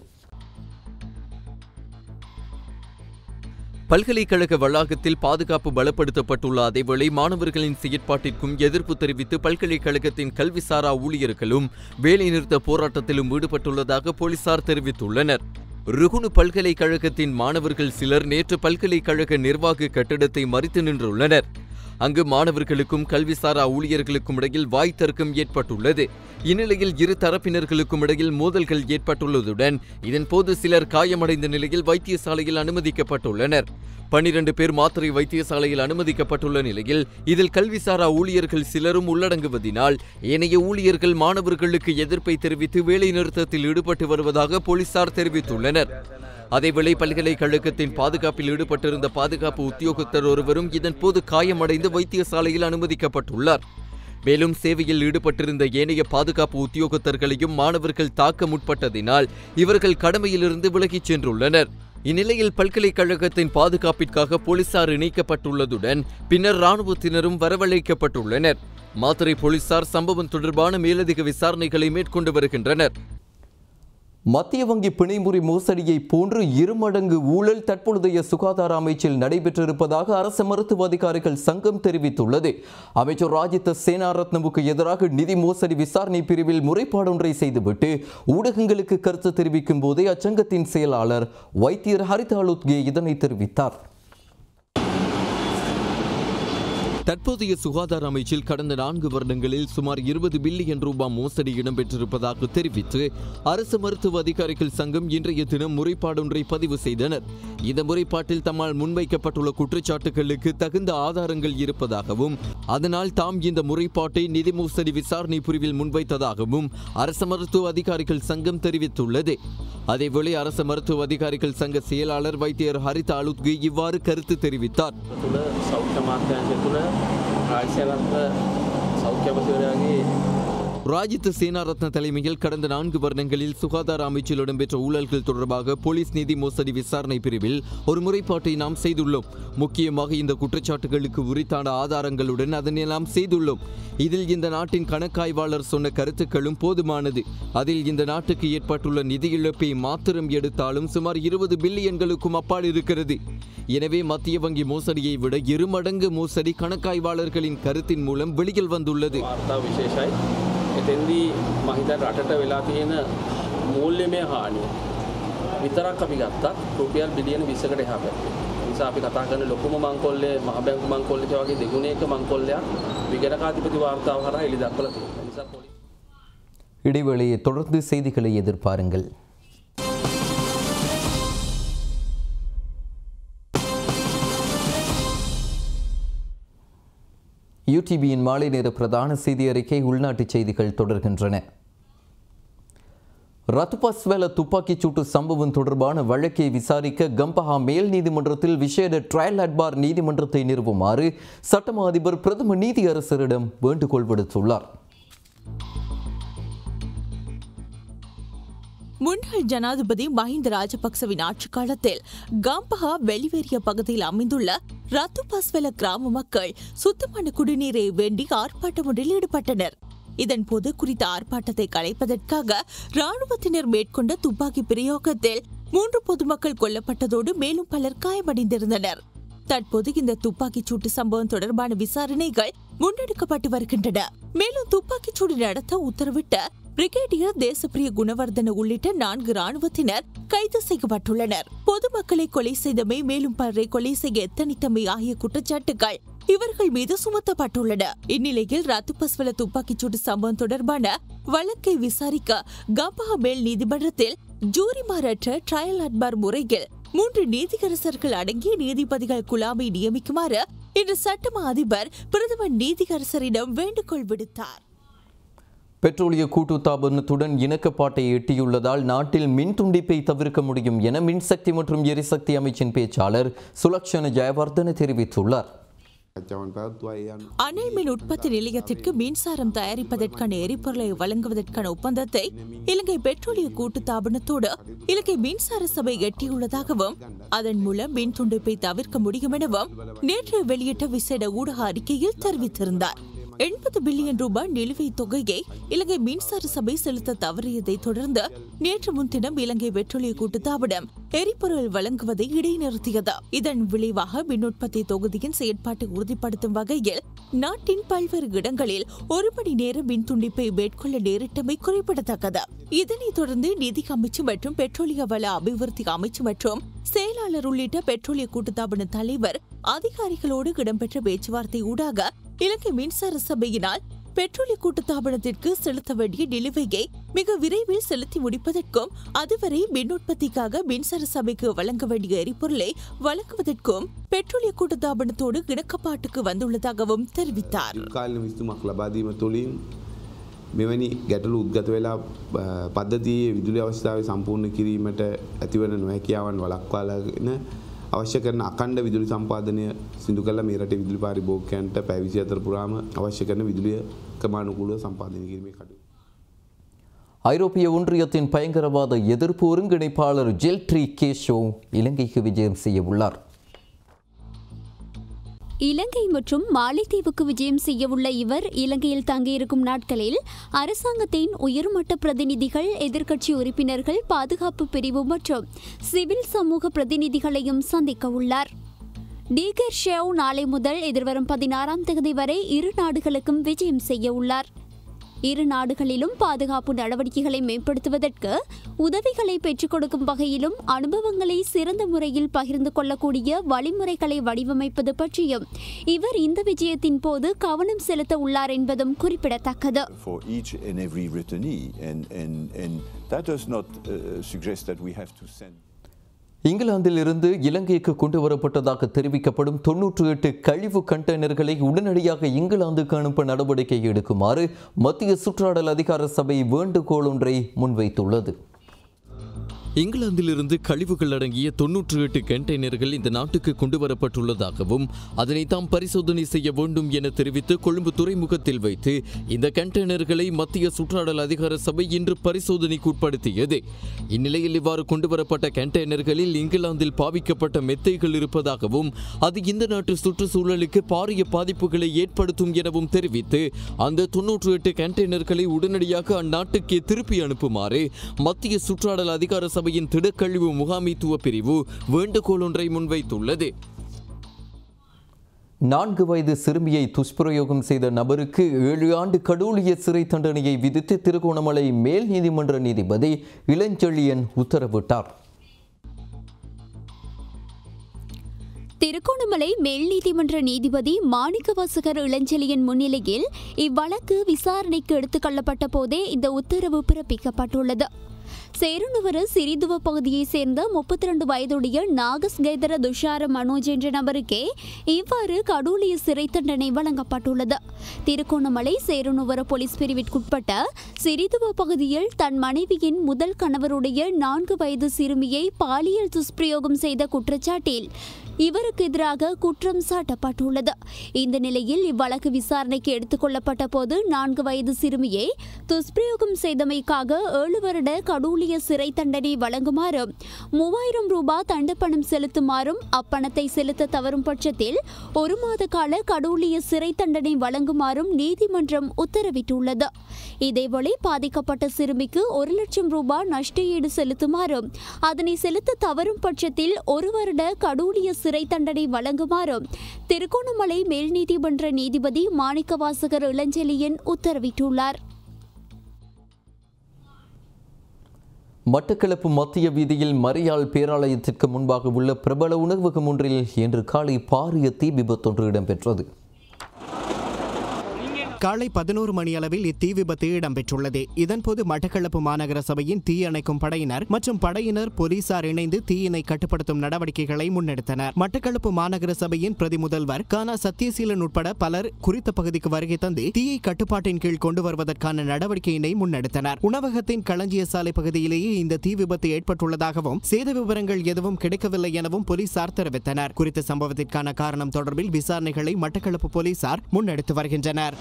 பல்கலைக்கழக வளாகத்தில் பாதுகாப்பு பலப்படுத்தப்பட்டுள்ள அதேவேளை மாணவர்களின் செயற்பாட்டிற்கும் எதிர்ப்பு தெரிவித்து பல்கலைக்கழகத்தின் கல்விசாரா ஊழியர்களும் வேலைநிறுத்த போராட்டத்திலும் ஈடுபட்டுள்ளதாக போலீசார் தெரிவித்துள்ளனர் ருகுணு பல்கலைக்கழகத்தின் மாணவர்கள் சிலர் நேற்று பல்கலைக்கழக நிர்வாக கட்டிடத்தை மறித்து நின்றுள்ளனர் அங்கு மாணவர்களுக்கும் கல்விசாரா ஊழியர்களுக்கும் இடையில் வாய் தர்க்கம் ஏற்பட்டுள்ளது இந்நிலையில் இரு தரப்பினர்களுக்கும் இடையில் மோதல்கள் ஏற்பட்டுள்ளதுடன் இதன்போது சிலர் காயமடைந்த நிலையில் வைத்தியசாலையில் அனுமதிக்கப்பட்டுள்ளனர் பனிரண்டு பேர் மாத்திரை வைத்தியசாலையில் அனுமதிக்கப்பட்டுள்ள நிலையில் இதில் கல்விசாரா ஊழியர்கள் சிலரும் உள்ளடங்குவதினால் ஏனைய ஊழியர்கள் மாணவர்களுக்கு எதிர்ப்பை தெரிவித்து வேலைநிறுத்தத்தில் ஈடுபட்டு வருவதாக போலீசார் தெரிவித்துள்ளனர் அதேவேளை பல்கலைக்கழகத்தின் பாதுகாப்பில் ஈடுபட்டிருந்த பாதுகாப்பு உத்தியோகத்தர் ஒருவரும் இதன்போது காயமடைந்து வைத்தியசாலையில் அனுமதிக்கப்பட்டுள்ளார் மேலும் சேவையில் ஈடுபட்டிருந்த ஏனைய பாதுகாப்பு உத்தியோகத்தர்களையும் மாணவர்கள் தாக்க முற்பட்டதினால் இவர்கள் கடமையிலிருந்து விலகிச் சென்றுள்ளனர் இந்நிலையில் பல்கலைக்கழகத்தின் பாதுகாப்பிற்காக போலீசார் இணைக்கப்பட்டுள்ளதுடன் பின்னர் இராணுவத்தினரும் வரவழைக்கப்பட்டுள்ளனர் மாத்திரை போலீசார் சம்பவம் தொடர்பான மேலதிக விசாரணைகளை மேற்கொண்டு வருகின்றனர் மத்திய வங்கி பிணைமுறை மோசடியை போன்று இருமடங்கு ஊழல் தற்பொழுதைய சுகாதார அமைச்சில் நடைபெற்றிருப்பதாக அரசு மருத்துவ அதிகாரிகள் சங்கம் தெரிவித்துள்ளது அமைச்சர் ராஜித்த சேனாரத்னவுக்கு எதிராக நிதி மோசடி விசாரணை பிரிவில் முறைப்பாடொன்றை செய்துவிட்டு ஊடகங்களுக்கு கருத்து தெரிவிக்கும் போதே அச்சங்கத்தின் செயலாளர் வைத்தியர் ஹரிதாலுத்கே இதனை தெரிவித்தார் தற்போதைய சுகாதார அமைச்சில் கடந்த நான்கு வருடங்களில் சுமார் இருபது பில்லியன் ரூபாய் மோசடி இடம்பெற்றிருப்பதாக தெரிவித்து அரசு மருத்துவ அதிகாரிகள் சங்கம் இன்றைய தினம் முறைப்பாடொன்றை பதிவு செய்தனர் இந்த முறைப்பாட்டில் தம்மால் முன்வைக்கப்பட்டுள்ள குற்றச்சாட்டுகளுக்கு தகுந்த ஆதாரங்கள் இருப்பதாகவும் அதனால் தாம் இந்த முறைப்பாட்டை நிதி மோசடி விசாரணை பிரிவில் முன்வைத்ததாகவும் அரசு மருத்துவ அதிகாரிகள் சங்கம் தெரிவித்துள்ளது அதேவேளை அரசு மருத்துவ அதிகாரிகள் சங்க செயலாளர் வைத்தியர் ஹரித அலுத்கி இவ்வாறு கருத்து தெரிவித்தார் තුළ සෞඛ්‍ය මාත්‍යංශය තුළ ආයිසයවත්ව සෞඛ්‍යපතිවරයාගේ ராஜித் சேனாரத்ன தலைமையில் கடந்த நான்கு வருடங்களில் சுகாதார அமைச்சில் இடம்பெற்ற ஊழல்கள் தொடர்பாக போலீஸ் நிதி மோசடி விசாரணை பிரிவில் ஒரு முறைப்பாட்டை நாம் செய்துள்ளோம் முக்கியமாக இந்த குற்றச்சாட்டுகளுக்கு உரித்தான ஆதாரங்களுடன் அதனை நாம் செய்துள்ளோம் இதில் இந்த நாட்டின் கணக்காய்வாளர் சொன்ன கருத்துக்களும் போதுமானது அதில் இந்த நாட்டுக்கு ஏற்பட்டுள்ள நிதி இழப்பை மாத்திரம் எடுத்தாலும் சுமார் இருபது பில்லியன்களுக்கும் அப்பால் இருக்கிறது எனவே மத்திய வங்கி மோசடியை விட இருமடங்கு மோசடி கணக்காய்வாளர்களின் கருத்தின் மூலம் வெளியில் வந்துள்ளது වාර්තා විශේෂයි එතෙන්දී මහිත රටට වෙලා තියෙන මූල්‍යමය හානිය විතරක් අපි ගත්තත් රුපියල් බිලියන විසකට එහා පැත්තේ. නිසා අපි කතා කරන ලොකුම මංකොල්ලේ මහ බැංකු මංකොල්ලක වගේ දෙගුණයක මංකොල්ලයක් විගණකාධිපති වාර්තාව හරහා එළි දක්වලා තියෙනවා. නිසා පොලි இடைவேளையை தொடர்ந்து செய்திகளை எதிர்பாருங்கள் யூடிபியின் மாலை நேர பிரதான செய்தி அறிக்கை உள்நாட்டு செய்திகள் தொடர்கின்றன ரத்துபஸ்வேல துப்பாக்கிச் சூட்டு சம்பவம் தொடர்பான வழக்கை விசாரிக்க கம்பஹா மேல் நீதிமன்றத்தில் விசேட ட்ரையல் அட்பார் நீதிமன்றத்தை நிறுவுமாறு சட்டமா அதிபர் பிரதம நீதியரசரிடம் வேண்டுகோள் விடுத்துள்ளார் முன்னாள் ஜனாதிபதி மஹிந்த ராஜபக்சவின் ஆட்சிக் காலத்தில் காம்பஹா வெளிவேறிய பகுதியில் அமைந்துள்ள ரத்துபாஸ்வெல கிராம மக்கள் சுத்தமான குடிநீரை வேண்டி ஆர்ப்பாட்டம் ஒன்றில் ஈடுபட்டனர் இதன்போது குறித்த ஆர்ப்பாட்டத்தை கலைப்பதற்காக ராணுவத்தினர் மேற்கொண்ட துப்பாக்கி பிரயோகத்தில் மூன்று பொதுமக்கள் கொல்லப்பட்டதோடு மேலும் பலர் காயமடைந்திருந்தனர் தற்போது இந்த துப்பாக்கிச் சூட்டு சம்பவம் தொடர்பான விசாரணைகள் முன்னெடுக்கப்பட்டு வருகின்றன மேலும் துப்பாக்கிச் சூடு நடத்த உத்தரவிட்ட பிரிகேடியர் தேசப்பிரிய குணவர்தன உள்ளிட்ட நான்கு ராணுவத்தினர் கைது செய்யப்பட்டுள்ளனர் பொதுமக்களை கொலை செய்தமை மேலும் பலரை கொலை செய்ய எத்தனித்தமை ஆகிய குற்றச்சாட்டுகள் இவர்கள் மீது சுமத்தப்பட்டுள்ளன இந்நிலையில் ரத்துபஸ்வல துப்பாக்கிச்சூடு சம்பவம் தொடர்பான வழக்கை விசாரிக்க கம்பஹா மேல் நீதிமன்றத்தில் ஜூரிமாரற்ற ட்ரையல் அட்பார் முறையில் மூன்று நீதியரசர்கள் அடங்கிய நீதிபதிகள் குழாமை நியமிக்குமாறு இன்று சட்டமா அதிபர் பிரதமர் நீதியரசரிடம் வேண்டுகோள் விடுத்தார் பெட்ரோலிய கூட்டுத்தாபனத்துடன் இணக்கப்பாட்டை எட்டியுள்ளதால் நாட்டில் மின் துண்டிப்பை தவிர்க்க முடியும் என மின்சக்தி மற்றும் எரிசக்தி அமைச்சின் பேச்சாளர் சுலக்ஷன ஜெயவர்தன தெரிவித்துள்ளார் அனல் மின் உற்பத்தி நிலையத்திற்கு மின்சாரம் தயாரிப்பதற்கான எரிபொருளை வழங்குவதற்கான ஒப்பந்தத்தை இலங்கை பெட்ரோலிய கூட்டுத்தாபனத்தோடு இலங்கை மின்சார சபை எட்டியுள்ளதாகவும் அதன் மூலம் மின் துண்டிப்பை தவிர்க்க முடியும் எனவும் நேற்று வெளியிட்ட விசேட ஊடக அறிக்கையில் தெரிவித்திருந்தார் எண்பது பில்லியன் ரூபாய் நிலுவைத் தொகையை இலங்கை மின்சார சபை செலுத்த தவறியதை தொடர்ந்து நேற்று முன்தினம் இலங்கை பெட்ரோலிய கூட்டுத்தாபனம் எரிபொருள் வழங்குவதை இடைநிறுத்தியது இதன் விளைவாக மின் உற்பத்தி தொகுதியின் செயற்பாட்டை உறுதிப்படுத்தும் வகையில் நாட்டின் பல்வேறு இடங்களில் ஒரு மணி நேர மின் துண்டிப்பை மேற்கொள்ள நேரிட்டமை குறிப்பிடத்தக்கது இதனைத் தொடர்ந்து நிதி அமைச்சு மற்றும் பெட்ரோலிய வள அபிவிருத்தி அமைச்சு மற்றும் செயலாளர் உள்ளிட்ட பெட்ரோலிய கூட்டுத்தாபன தலைவர் அதிகாரிகளோடு இடம்பெற்ற பேச்சுவார்த்தை ஊடாக இலங்கை மின்சார சபையினால் பெட்ரோலிய கூட்டுத்தாபனத்திற்கு செலுத்த வேண்டிய நிலுவையை மிக விரைவில் செலுத்தி முடிப்பதற்கும் அதுவரை மின் உற்பத்திக்காக மின்சார சபைக்கு வழங்க வேண்டிய எரிபொருளை வழங்குவதற்கும் பெட்ரோலிய கூட்டுத்தாபனத்தோடு இணக்கப்பாட்டுக்கு வந்துள்ளதாகவும் தெரிவித்தார் කාලන විස්තුමක් ලබාදීම තුළින් මෙවැනි ගැටලු උද්ගත වෙලා අ, පද්ධතියේ විදුලි අවස්ථාව සම්පූර්ණ කිරීමට ඇතිවන නොහැකියාවන් වලක්වාලාගෙන අවශ්‍ය කරන අකණ්ඩ විදුලි සම්පාදනය සිදු කළ මේ රටේ විදුලි පාරිභෝගිකයන්ට පැය 24 පුරාම අවශ්‍ය කරන විදුලිය ක්‍රමානුකූලව සම්පාදනය කිරීමේ කටයුතු ஐரோப்பிய ஒன்றியத்தின் பயங்கரவாத எதிர்ப்பு ஒருங்கிணைப்பாளர் ஜெல்ட்ரி கேஷோ இலங்கைக்கு விஜயம் செய்ய உள்ளார் இலங்கை மற்றும் மாலைத்தீவுக்கு விஜயம் செய்யவுள்ள இவர் இலங்கையில் தங்கியிருக்கும் நாட்களில் அரசாங்கத்தின் உயர்மட்ட பிரதிநிதிகள் எதிர்க்கட்சி உறுப்பினர்கள் பாதுகாப்பு பிரிவு மற்றும் சிவில் சமூக பிரதிநிதிகளையும் சந்திக்க உள்ளார் டீகர் ஷேவ் நாளை முதல் எதிர்வரும் பதினாறாம் தேதி வரை இரு நாடுகளுக்கும் விஜயம் செய்ய உள்ளார் இரு நாடுகளிலும் பாதுகாப்பு நடவடிக்கைகளை மேம்படுத்துவதற்கு உதவிகளை பெற்றுக் கொடுக்கும் வகையிலும் அனுபவங்களை சிறந்த முறையில் பகிர்ந்து கொள்ளக்கூடிய வழிமுறைகளை வடிவமைப்பது பற்றியும் இவர் இந்த விஜயத்தின் போது கவனம் செலுத்த உள்ளார் என்பதும் குறிப்பிடத்தக்கது for each and every returnee. And, and, and that does not uh, suggest that we have to send. இங்கிலாந்தில் இருந்து இலங்கைக்கு கொண்டு வரப்பட்டதாக தெரிவிக்கப்படும் தொன்னூற்றி எட்டு கழிவு கண்டெய்னர்களை உடனடியாக இங்கிலாந்துக்கு அனுப்ப நடவடிக்கை எடுக்குமாறு மத்திய சுற்றாடல் அதிகார சபை வேண்டுகோள் ஒன்றை முன்வைத்துள்ளது இங்கிலாந்திலிருந்து கழிவுகள் அடங்கிய தொன்னூற்றி எட்டு கண்டெய்னர்கள் இந்த நாட்டுக்கு கொண்டு வரப்பட்டுள்ளதாகவும் அதனை தாம் பரிசோதனை செய்ய வேண்டும் என தெரிவித்து கொழும்பு துறைமுகத்தில் வைத்து இந்த கண்டெய்னர்களை மத்திய சுற்றாடல் அதிகார சபை இன்று பரிசோதனைக்கு உட்படுத்தியது இந்நிலையில் இவ்வாறு கொண்டு வரப்பட்ட கண்டெய்னர்களில் இங்கிலாந்தில் பாவிக்கப்பட்ட மெத்தைகள் இருப்பதாகவும் அது இந்த நாட்டு சுற்றுச்சூழலுக்கு பாரிய பாதிப்புகளை ஏற்படுத்தும் எனவும் தெரிவித்து அந்த தொன்னூற்றி எட்டு கண்டெய்னர்களை உடனடியாக அந்நாட்டுக்கே திருப்பி அனுப்புமாறு மத்திய சுற்றாடல் அதிகார சபையின் திடக்கழிவு முகாமைத்துவ பிரிவு வேண்டுகோள் ஒன்றை முன்வைத்துள்ளது நான்கு வயது சிறுமியை துஷ்பிரயோகம் செய்த நபருக்கு ஏழு ஆண்டு கடூழிய சிறை தண்டனையை விதித்து திருகோணமலை மேல் நீதிமன்ற நீதிபதி இளஞ்செழியன் உத்தரவிட்டார் திருகோணமலை மேல் நீதிமன்ற நீதிபதி மாணிக்கவாசகர் இளஞ்செழியன் முன்னிலையில் இவ்வழக்கு விசாரணைக்கு எடுத்துக் கொள்ளப்பட்ட போதே இந்த உத்தரவு பிறப்பிக்கப்பட்டுள்ளது சேருநுவர சிறிதுவ பகுதியைச் சேர்ந்த முப்பத்தி ரெண்டு வயதுடைய நாகஸ் கைதர துஷார மனோஜ் என்ற நபருக்கே இவ்வாறு கடூழிய சிறை தண்டனை வழங்கப்பட்டுள்ளது திருகோணமலை சேருநுவர போலீஸ் பிரிவிற்குட்பட்ட சிறிதுவ பகுதியில் தன் மனைவியின் முதல் கணவருடைய நான்கு வயது சிறுமியை பாலியல் துஷ்பிரயோகம் செய்த குற்றச்சாட்டில் இவருக்கு எதிராக குற்றம் சாட்டப்பட்டுள்ளது இந்த நிலையில் இவ்வழக்கு விசாரணைக்கு எடுத்துக் கொள்ளப்பட்ட போது நான்கு வயது சிறுமியை துஷ்பிரயோகம் செய்தமைக்காக ஏழு வருட கடூழிய சிறை தண்டனை வழங்குமாறும் மூவாயிரம் ரூபாய் தண்டப்பணம் செலுத்துமாறும் அப்பணத்தை செலுத்த தவறும் பட்சத்தில் ஒரு மாத கால கடூழிய சிறை தண்டனை வழங்குமாறும் நீதிமன்றம் உத்தரவிட்டுள்ளது இதேவேளை பாதிக்கப்பட்ட சிறுமிக்கு ஒரு லட்சம் ரூபாய் நஷ்டஈடு செலுத்துமாறும் அதனை செலுத்த தவறும் பட்சத்தில் ஒரு வருட கடூழிய சிறை தண்டனை வழங்குமாறும் திருகோணமலை மேல் நீதிமன்ற நீதிபதி மாணிக்கவாசகர் இளஞ்செழியன் உத்தரவிட்டுள்ளார் மட்டக்களப்பு மத்திய வீதியில் மரியாள் பேராலயத்திற்கு முன்பாக உள்ள பிரபல உணவகம் ஒன்றில் இன்று காலை பாரிய தீ விபத்தொன்று இடம்பெற்றது காலை பதினோரு மணி அளவில் இத்தீ விபத்து இடம்பெற்றுள்ளது இதன்போது மட்டக்களப்பு மாநகர சபையின் தீ அணைக்கும் படையினர் மற்றும் படையினர் போலீசார் இணைந்து தீயினை கட்டுப்படுத்தும் நடவடிக்கைகளை முன்னெடுத்தனர் மட்டக்களப்பு மாநகர சபையின் பிரதி முதல்வர் கானா சத்யசீலன் உட்பட பலர் குறித்த பகுதிக்கு வருகை தந்து தீயை கட்டுப்பாட்டின் கீழ் கொண்டு வருவதற்கான நடவடிக்கையினை முன்னெடுத்தனர் உணவகத்தின் களஞ்சிய சாலை பகுதியிலேயே இந்த தீ விபத்து ஏற்பட்டுள்ளதாகவும் சேத விவரங்கள் எதுவும் கிடைக்கவில்லை எனவும் போலீசார் தெரிவித்தனர் குறித்த சம்பவத்திற்கான காரணம் தொடர்பில் விசாரணைகளை மட்டக்களப்பு போலீசார் முன்னெடுத்து வருகின்றனர்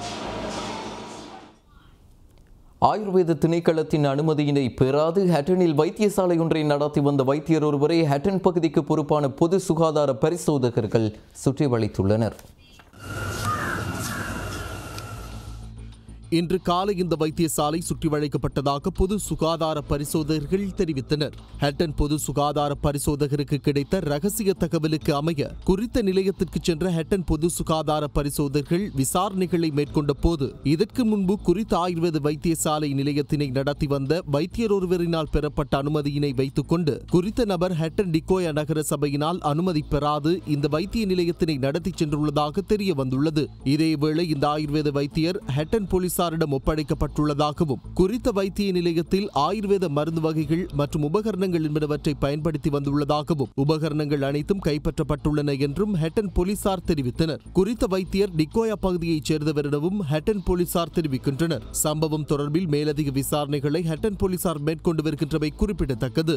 ஆயுர்வேத திணைக்களத்தின் அனுமதியினை பெறாது ஹட்டனில் வைத்தியசாலை ஒன்றை நடத்தி வந்த வைத்தியர் ஒருவரை ஹட்டன் பகுதிக்கு பொறுப்பான பொது சுகாதார பரிசோதகர்கள் சுற்றி வளைத்துள்ளனர் இன்று காலை இந்த வைத்தியசாலை சுற்றி வளைக்கப்பட்டதாக பொது சுகாதார பரிசோதகர்கள் தெரிவித்தனர் ஹட்டன் பொது சுகாதார பரிசோதகருக்கு கிடைத்த ரகசிய தகவலுக்கு அமைய குறித்த நிலையத்திற்கு சென்ற ஹட்டன் பொது சுகாதார பரிசோதகர்கள் விசாரணைகளை மேற்கொண்ட போது இதற்கு முன்பு குறித்த ஆயுர்வேத வைத்தியசாலை நிலையத்தினை நடத்தி வந்த வைத்தியர் ஒருவரினால் பெறப்பட்ட அனுமதியினை வைத்துக் கொண்டு குறித்த நபர் ஹட்டன் டிகோயா நகர சபையினால் அனுமதி பெறாது இந்த வைத்திய நிலையத்தினை நடத்தி சென்றுள்ளதாக தெரிய வந்துள்ளது இதேவேளை இந்த ஆயுர்வேத வைத்தியர் ஹட்டன் போலீசார் போலீசாரிடம் ஒப்படைக்கப்பட்டுள்ளதாகவும் குறித்த வைத்திய நிலையத்தில் ஆயுர்வேத மருந்து வகைகள் மற்றும் உபகரணங்கள் என்பனவற்றை பயன்படுத்தி வந்துள்ளதாகவும் உபகரணங்கள் அனைத்தும் கைப்பற்றப்பட்டுள்ளன என்றும் ஹெட்டன் போலீசார் தெரிவித்தனர் குறித்த வைத்தியர் டிக்கோயா பகுதியைச் சேர்ந்தவர் எனவும் ஹெட்டன் போலீசார் தெரிவிக்கின்றனர் சம்பவம் தொடர்பில் மேலதிக விசாரணைகளை ஹெட்டன் போலீசார் மேற்கொண்டு வருகின்றமை குறிப்பிடத்தக்கது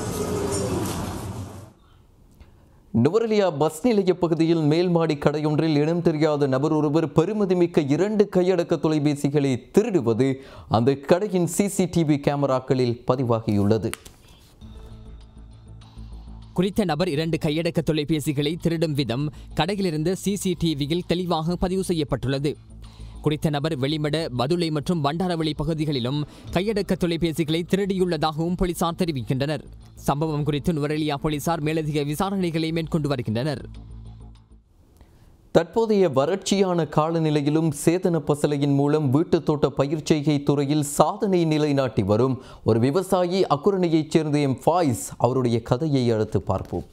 நுவரலியா பஸ் நிலைய பகுதியில் மேல்மாடி கடையொன்றில் இனம் தெரியாத நபர் ஒருவர் பெருமதிமிக்க இரண்டு கையடக்க தொலைபேசிகளை திருடுவது அந்த கடையின் சிசிடிவி கேமராக்களில் பதிவாகியுள்ளது குறித்த நபர் இரண்டு கையடக்க தொலைபேசிகளை திருடும் விதம் கடையிலிருந்து சிசிடிவியில் தெளிவாக பதிவு செய்யப்பட்டுள்ளது குறித்த நபர் வெளிமட பதுளை மற்றும் பண்டாரவளி பகுதிகளிலும் கையடக்க தொலைபேசிகளை திருடியுள்ளதாகவும் போலீசார் தெரிவிக்கின்றனர் சம்பவம் குறித்து நுவரெலியா போலீசார் மேலதிக விசாரணைகளை மேற்கொண்டு வருகின்றனர் தற்போதைய வறட்சியான காலநிலையிலும் சேதன பசலையின் மூலம் வீட்டுத் தோட்ட பயிர் செய்கை துறையில் சாதனை நிலைநாட்டி வரும் ஒரு விவசாயி அக்குரணையைச் சேர்ந்த எம் ஃபாய்ஸ் அவருடைய கதையை அடுத்து பார்ப்போம்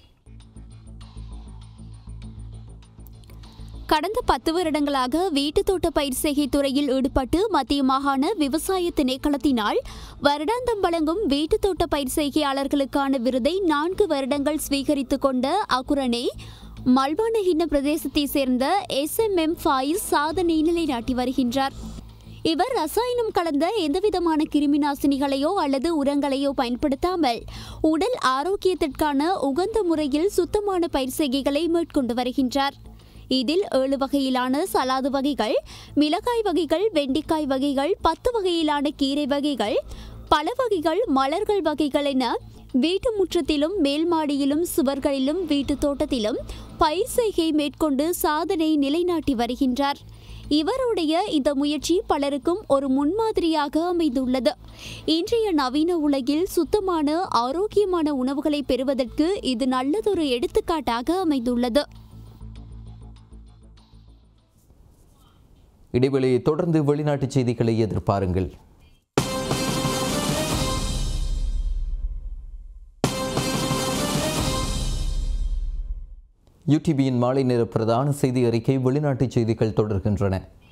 கடந்த பத்து வருடங்களாக வீட்டுத் தோட்ட பயிர் செய்கை துறையில் ஈடுபட்டு மத்திய மாகாண விவசாய திணைக்களத்தினால் வருடாந்தம் வழங்கும் வீட்டுத் தோட்ட பயிர் செய்கையாளர்களுக்கான விருதை நான்கு வருடங்கள் ஸ்வீகரித்துக் கொண்ட அகுரணே மல்வானஹின்ன பிரதேசத்தை சேர்ந்த எஸ் எம் எம் ஃபாயிஸ் சாதனை நிலைநாட்டி வருகின்றார் இவர் ரசாயனம் கலந்த எந்தவிதமான கிருமி நாசினிகளையோ அல்லது உரங்களையோ பயன்படுத்தாமல் உடல் ஆரோக்கியத்திற்கான உகந்த முறையில் சுத்தமான பயிர் செய்கைகளை மேற்கொண்டு வருகின்றார் இதில் ஏழு வகையிலான சலாது வகைகள் மிளகாய் வகைகள் வெண்டிக்காய் வகைகள் பத்து வகையிலான கீரை வகைகள் பல வகைகள் மலர்கள் வகைகள் என வீட்டு முற்றத்திலும் மேல் மாடியிலும் சுவர்களிலும் வீட்டு தோட்டத்திலும் பயிர் செய்கை மேற்கொண்டு சாதனை நிலைநாட்டி வருகின்றார் இவருடைய இந்த முயற்சி பலருக்கும் ஒரு முன்மாதிரியாக அமைந்துள்ளது இன்றைய நவீன உலகில் சுத்தமான ஆரோக்கியமான உணவுகளை பெறுவதற்கு இது நல்லதொரு எடுத்துக்காட்டாக அமைந்துள்ளது இடைவெளியை தொடர்ந்து வெளிநாட்டு செய்திகளை எதிர்பாருங்கள் யூடிபியின் மாலை நேர பிரதான செய்தி அறிக்கை வெளிநாட்டு செய்திகள் தொடர்கின்றன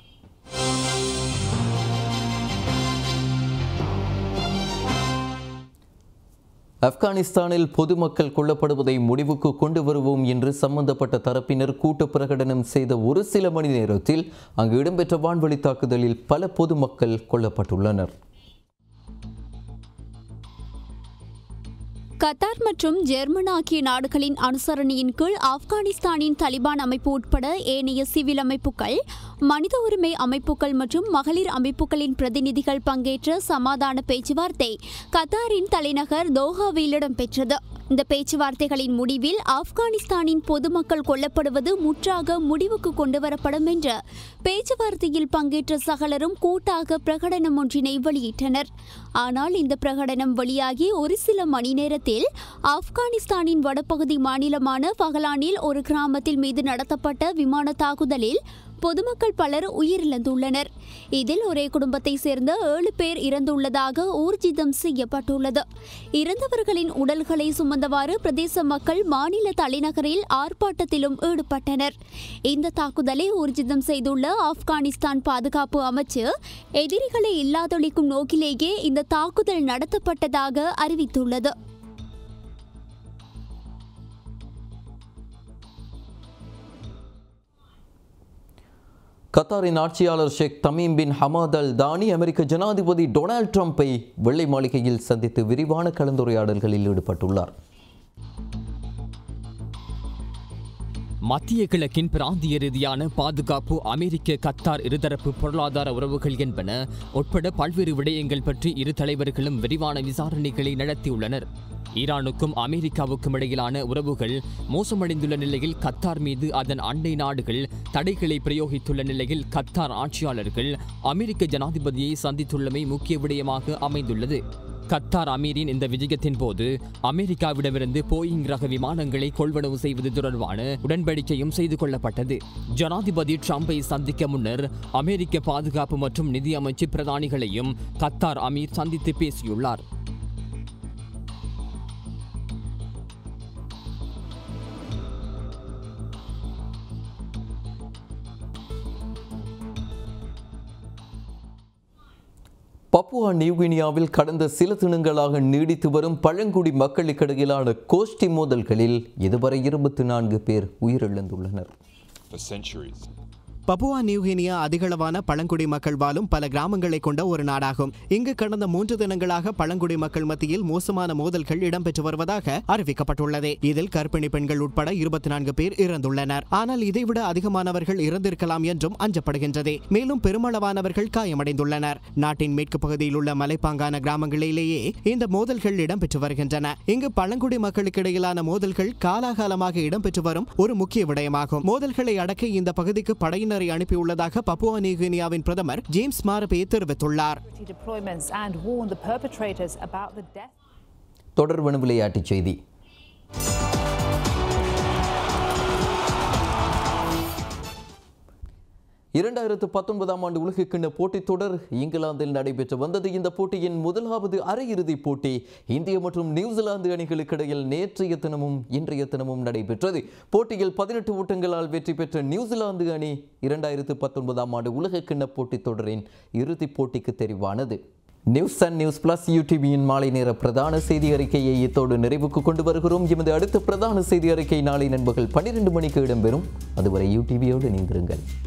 ஆப்கானிஸ்தானில் பொதுமக்கள் கொல்லப்படுவதை முடிவுக்கு கொண்டு வருவோம் என்று சம்பந்தப்பட்ட தரப்பினர் கூட்டு பிரகடனம் செய்த ஒரு சில மணி நேரத்தில் அங்கு இடம்பெற்ற வான்வழி தாக்குதலில் பல பொதுமக்கள் கொல்லப்பட்டுள்ளனர் கத்தார் மற்றும் ஜெர்மன் ஆகிய நாடுகளின் அனுசரணையின் கீழ் ஆப்கானிஸ்தானின் தலிபான் அமைப்பு உட்பட ஏனைய சிவில் அமைப்புகள் மனித உரிமை அமைப்புகள் மற்றும் மகளிர் அமைப்புகளின் பிரதிநிதிகள் பங்கேற்ற சமாதான பேச்சுவார்த்தை கத்தாரின் தலைநகர் தோஹாவில் இடம்பெற்றது இந்த பேச்சுவார்த்தைகளின் முடிவில் ஆப்கானிஸ்தானின் பொதுமக்கள் கொல்லப்படுவது முற்றாக முடிவுக்கு கொண்டுவரப்படும் என்று பேச்சுவார்த்தையில் பங்கேற்ற சகலரும் கூட்டாக பிரகடனம் ஒன்றினை வெளியிட்டனர் ஆனால் இந்த பிரகடனம் வெளியாகி ஒரு சில மணி நேரத்தில் ஆப்கானிஸ்தானின் வடபகுதி மாநிலமான பகலானில் ஒரு கிராமத்தில் மீது நடத்தப்பட்ட விமான தாக்குதலில் பொதுமக்கள் பலர் உயிரிழந்துள்ளனர் இதில் ஒரே குடும்பத்தை சேர்ந்த ஏழு பேர் இறந்துள்ளதாக ஊர்ஜிதம் செய்யப்பட்டுள்ளது இறந்தவர்களின் உடல்களை சுமந்தவாறு பிரதேச மக்கள் மாநில தலைநகரில் ஆர்ப்பாட்டத்திலும் ஈடுபட்டனர் இந்த தாக்குதலை ஊர்ஜிதம் செய்துள்ள ஆப்கானிஸ்தான் பாதுகாப்பு அமைச்சு எதிரிகளை இல்லாதொழிக்கும் நோக்கிலேயே இந்த தாக்குதல் நடத்தப்பட்டதாக அறிவித்துள்ளது கத்தாரின் ஆட்சியாளர் ஷேக் தமீம் பின் ஹமாத் அல் தானி அமெரிக்க ஜனாதிபதி டொனால்ட் ட்ரம்பை வெள்ளை மாளிகையில் சந்தித்து விரிவான கலந்துரையாடல்களில் ஈடுபட்டுள்ளார் மத்திய கிழக்கின் பிராந்திய ரீதியான பாதுகாப்பு அமெரிக்க கத்தார் இருதரப்பு பொருளாதார உறவுகள் என்பன உட்பட பல்வேறு விடயங்கள் பற்றி இரு தலைவர்களும் விரிவான விசாரணைகளை நடத்தியுள்ளனர் ஈரானுக்கும் அமெரிக்காவுக்கும் இடையிலான உறவுகள் மோசமடைந்துள்ள நிலையில் கத்தார் மீது அதன் அண்டை நாடுகள் தடைகளை பிரயோகித்துள்ள நிலையில் கத்தார் ஆட்சியாளர்கள் அமெரிக்க ஜனாதிபதியை சந்தித்துள்ளமை முக்கிய விடயமாக அமைந்துள்ளது கத்தார் அமீரின் இந்த விஜயத்தின் போது அமெரிக்காவிடமிருந்து போயிங் ரக விமானங்களை கொள்வனவு செய்வது தொடர்பான உடன்படிக்கையும் செய்து கொள்ளப்பட்டது ஜனாதிபதி ட்ரம்பை சந்திக்க முன்னர் அமெரிக்க பாதுகாப்பு மற்றும் நிதி அமைச்சு பிரதானிகளையும் கத்தார் அமீர் சந்தித்து பேசியுள்ளார் பப்புவா நியூகினியாவில் கடந்த சில தினங்களாக நீடித்து வரும் பழங்குடி மக்களுக்கிடையிலான கோஷ்டி மோதல்களில் இதுவரை இருபத்தி நான்கு பேர் உயிரிழந்துள்ளனர் For centuries. பப்புவா நியூகினியா அதிகளவான பழங்குடி மக்கள் வாழும் பல கிராமங்களை கொண்ட ஒரு நாடாகும் இங்கு கடந்த மூன்று தினங்களாக பழங்குடி மக்கள் மத்தியில் மோசமான மோதல்கள் இடம்பெற்று வருவதாக அறிவிக்கப்பட்டுள்ளது இதில் கர்ப்பிணி பெண்கள் உட்பட இருபத்தி நான்கு பேர் இறந்துள்ளனர் ஆனால் இதைவிட அதிகமானவர்கள் இறந்திருக்கலாம் என்றும் அஞ்சப்படுகின்றது மேலும் பெருமளவானவர்கள் காயமடைந்துள்ளனர் நாட்டின் மேற்கு பகுதியில் உள்ள மலைப்பாங்கான கிராமங்களிலேயே இந்த மோதல்கள் இடம்பெற்று வருகின்றன இங்கு பழங்குடி மக்களுக்கு இடையிலான மோதல்கள் காலாகாலமாக இடம்பெற்று வரும் ஒரு முக்கிய விடயமாகும் மோதல்களை அடக்க இந்த பகுதிக்கு படையினர் படையினரை அனுப்பியுள்ளதாக பப்புவா நியூகினியாவின் பிரதமர் ஜேம்ஸ் மாரபே தெரிவித்துள்ளார் deployments and warned the perpetrators about the death. தொடர்வன விளையாட்டுச் செய்தி இரண்டாயிரத்து பத்தொன்பதாம் ஆண்டு உலகக்கிண்ண போட்டித் தொடர் இங்கிலாந்தில் நடைபெற்று வந்தது இந்த போட்டியின் முதலாவது அரையிறுதிப் போட்டி இந்திய மற்றும் நியூசிலாந்து அணிகளுக்கு இடையில் நேற்றைய தினமும் இன்றைய தினமும் நடைபெற்றது போட்டியில் பதினெட்டு ஓட்டங்களால் வெற்றி பெற்ற நியூசிலாந்து அணி இரண்டாயிரத்து பத்தொன்பதாம் ஆண்டு உலகக்கிண்ண போட்டித் தொடரின் இறுதிப் போட்டிக்கு தெரிவானது நியூஸ் அண்ட் நியூஸ் பிளஸ் யூடிவியின் மாலை நேர பிரதான செய்தி அறிக்கையை இத்தோடு நிறைவுக்கு கொண்டு வருகிறோம் எமது அடுத்த பிரதான செய்தி அறிக்கை நாளை நண்பர்கள் பன்னிரண்டு மணிக்கு இடம்பெறும் அதுவரை யூடிவியோடு இணைந்திருங்கள்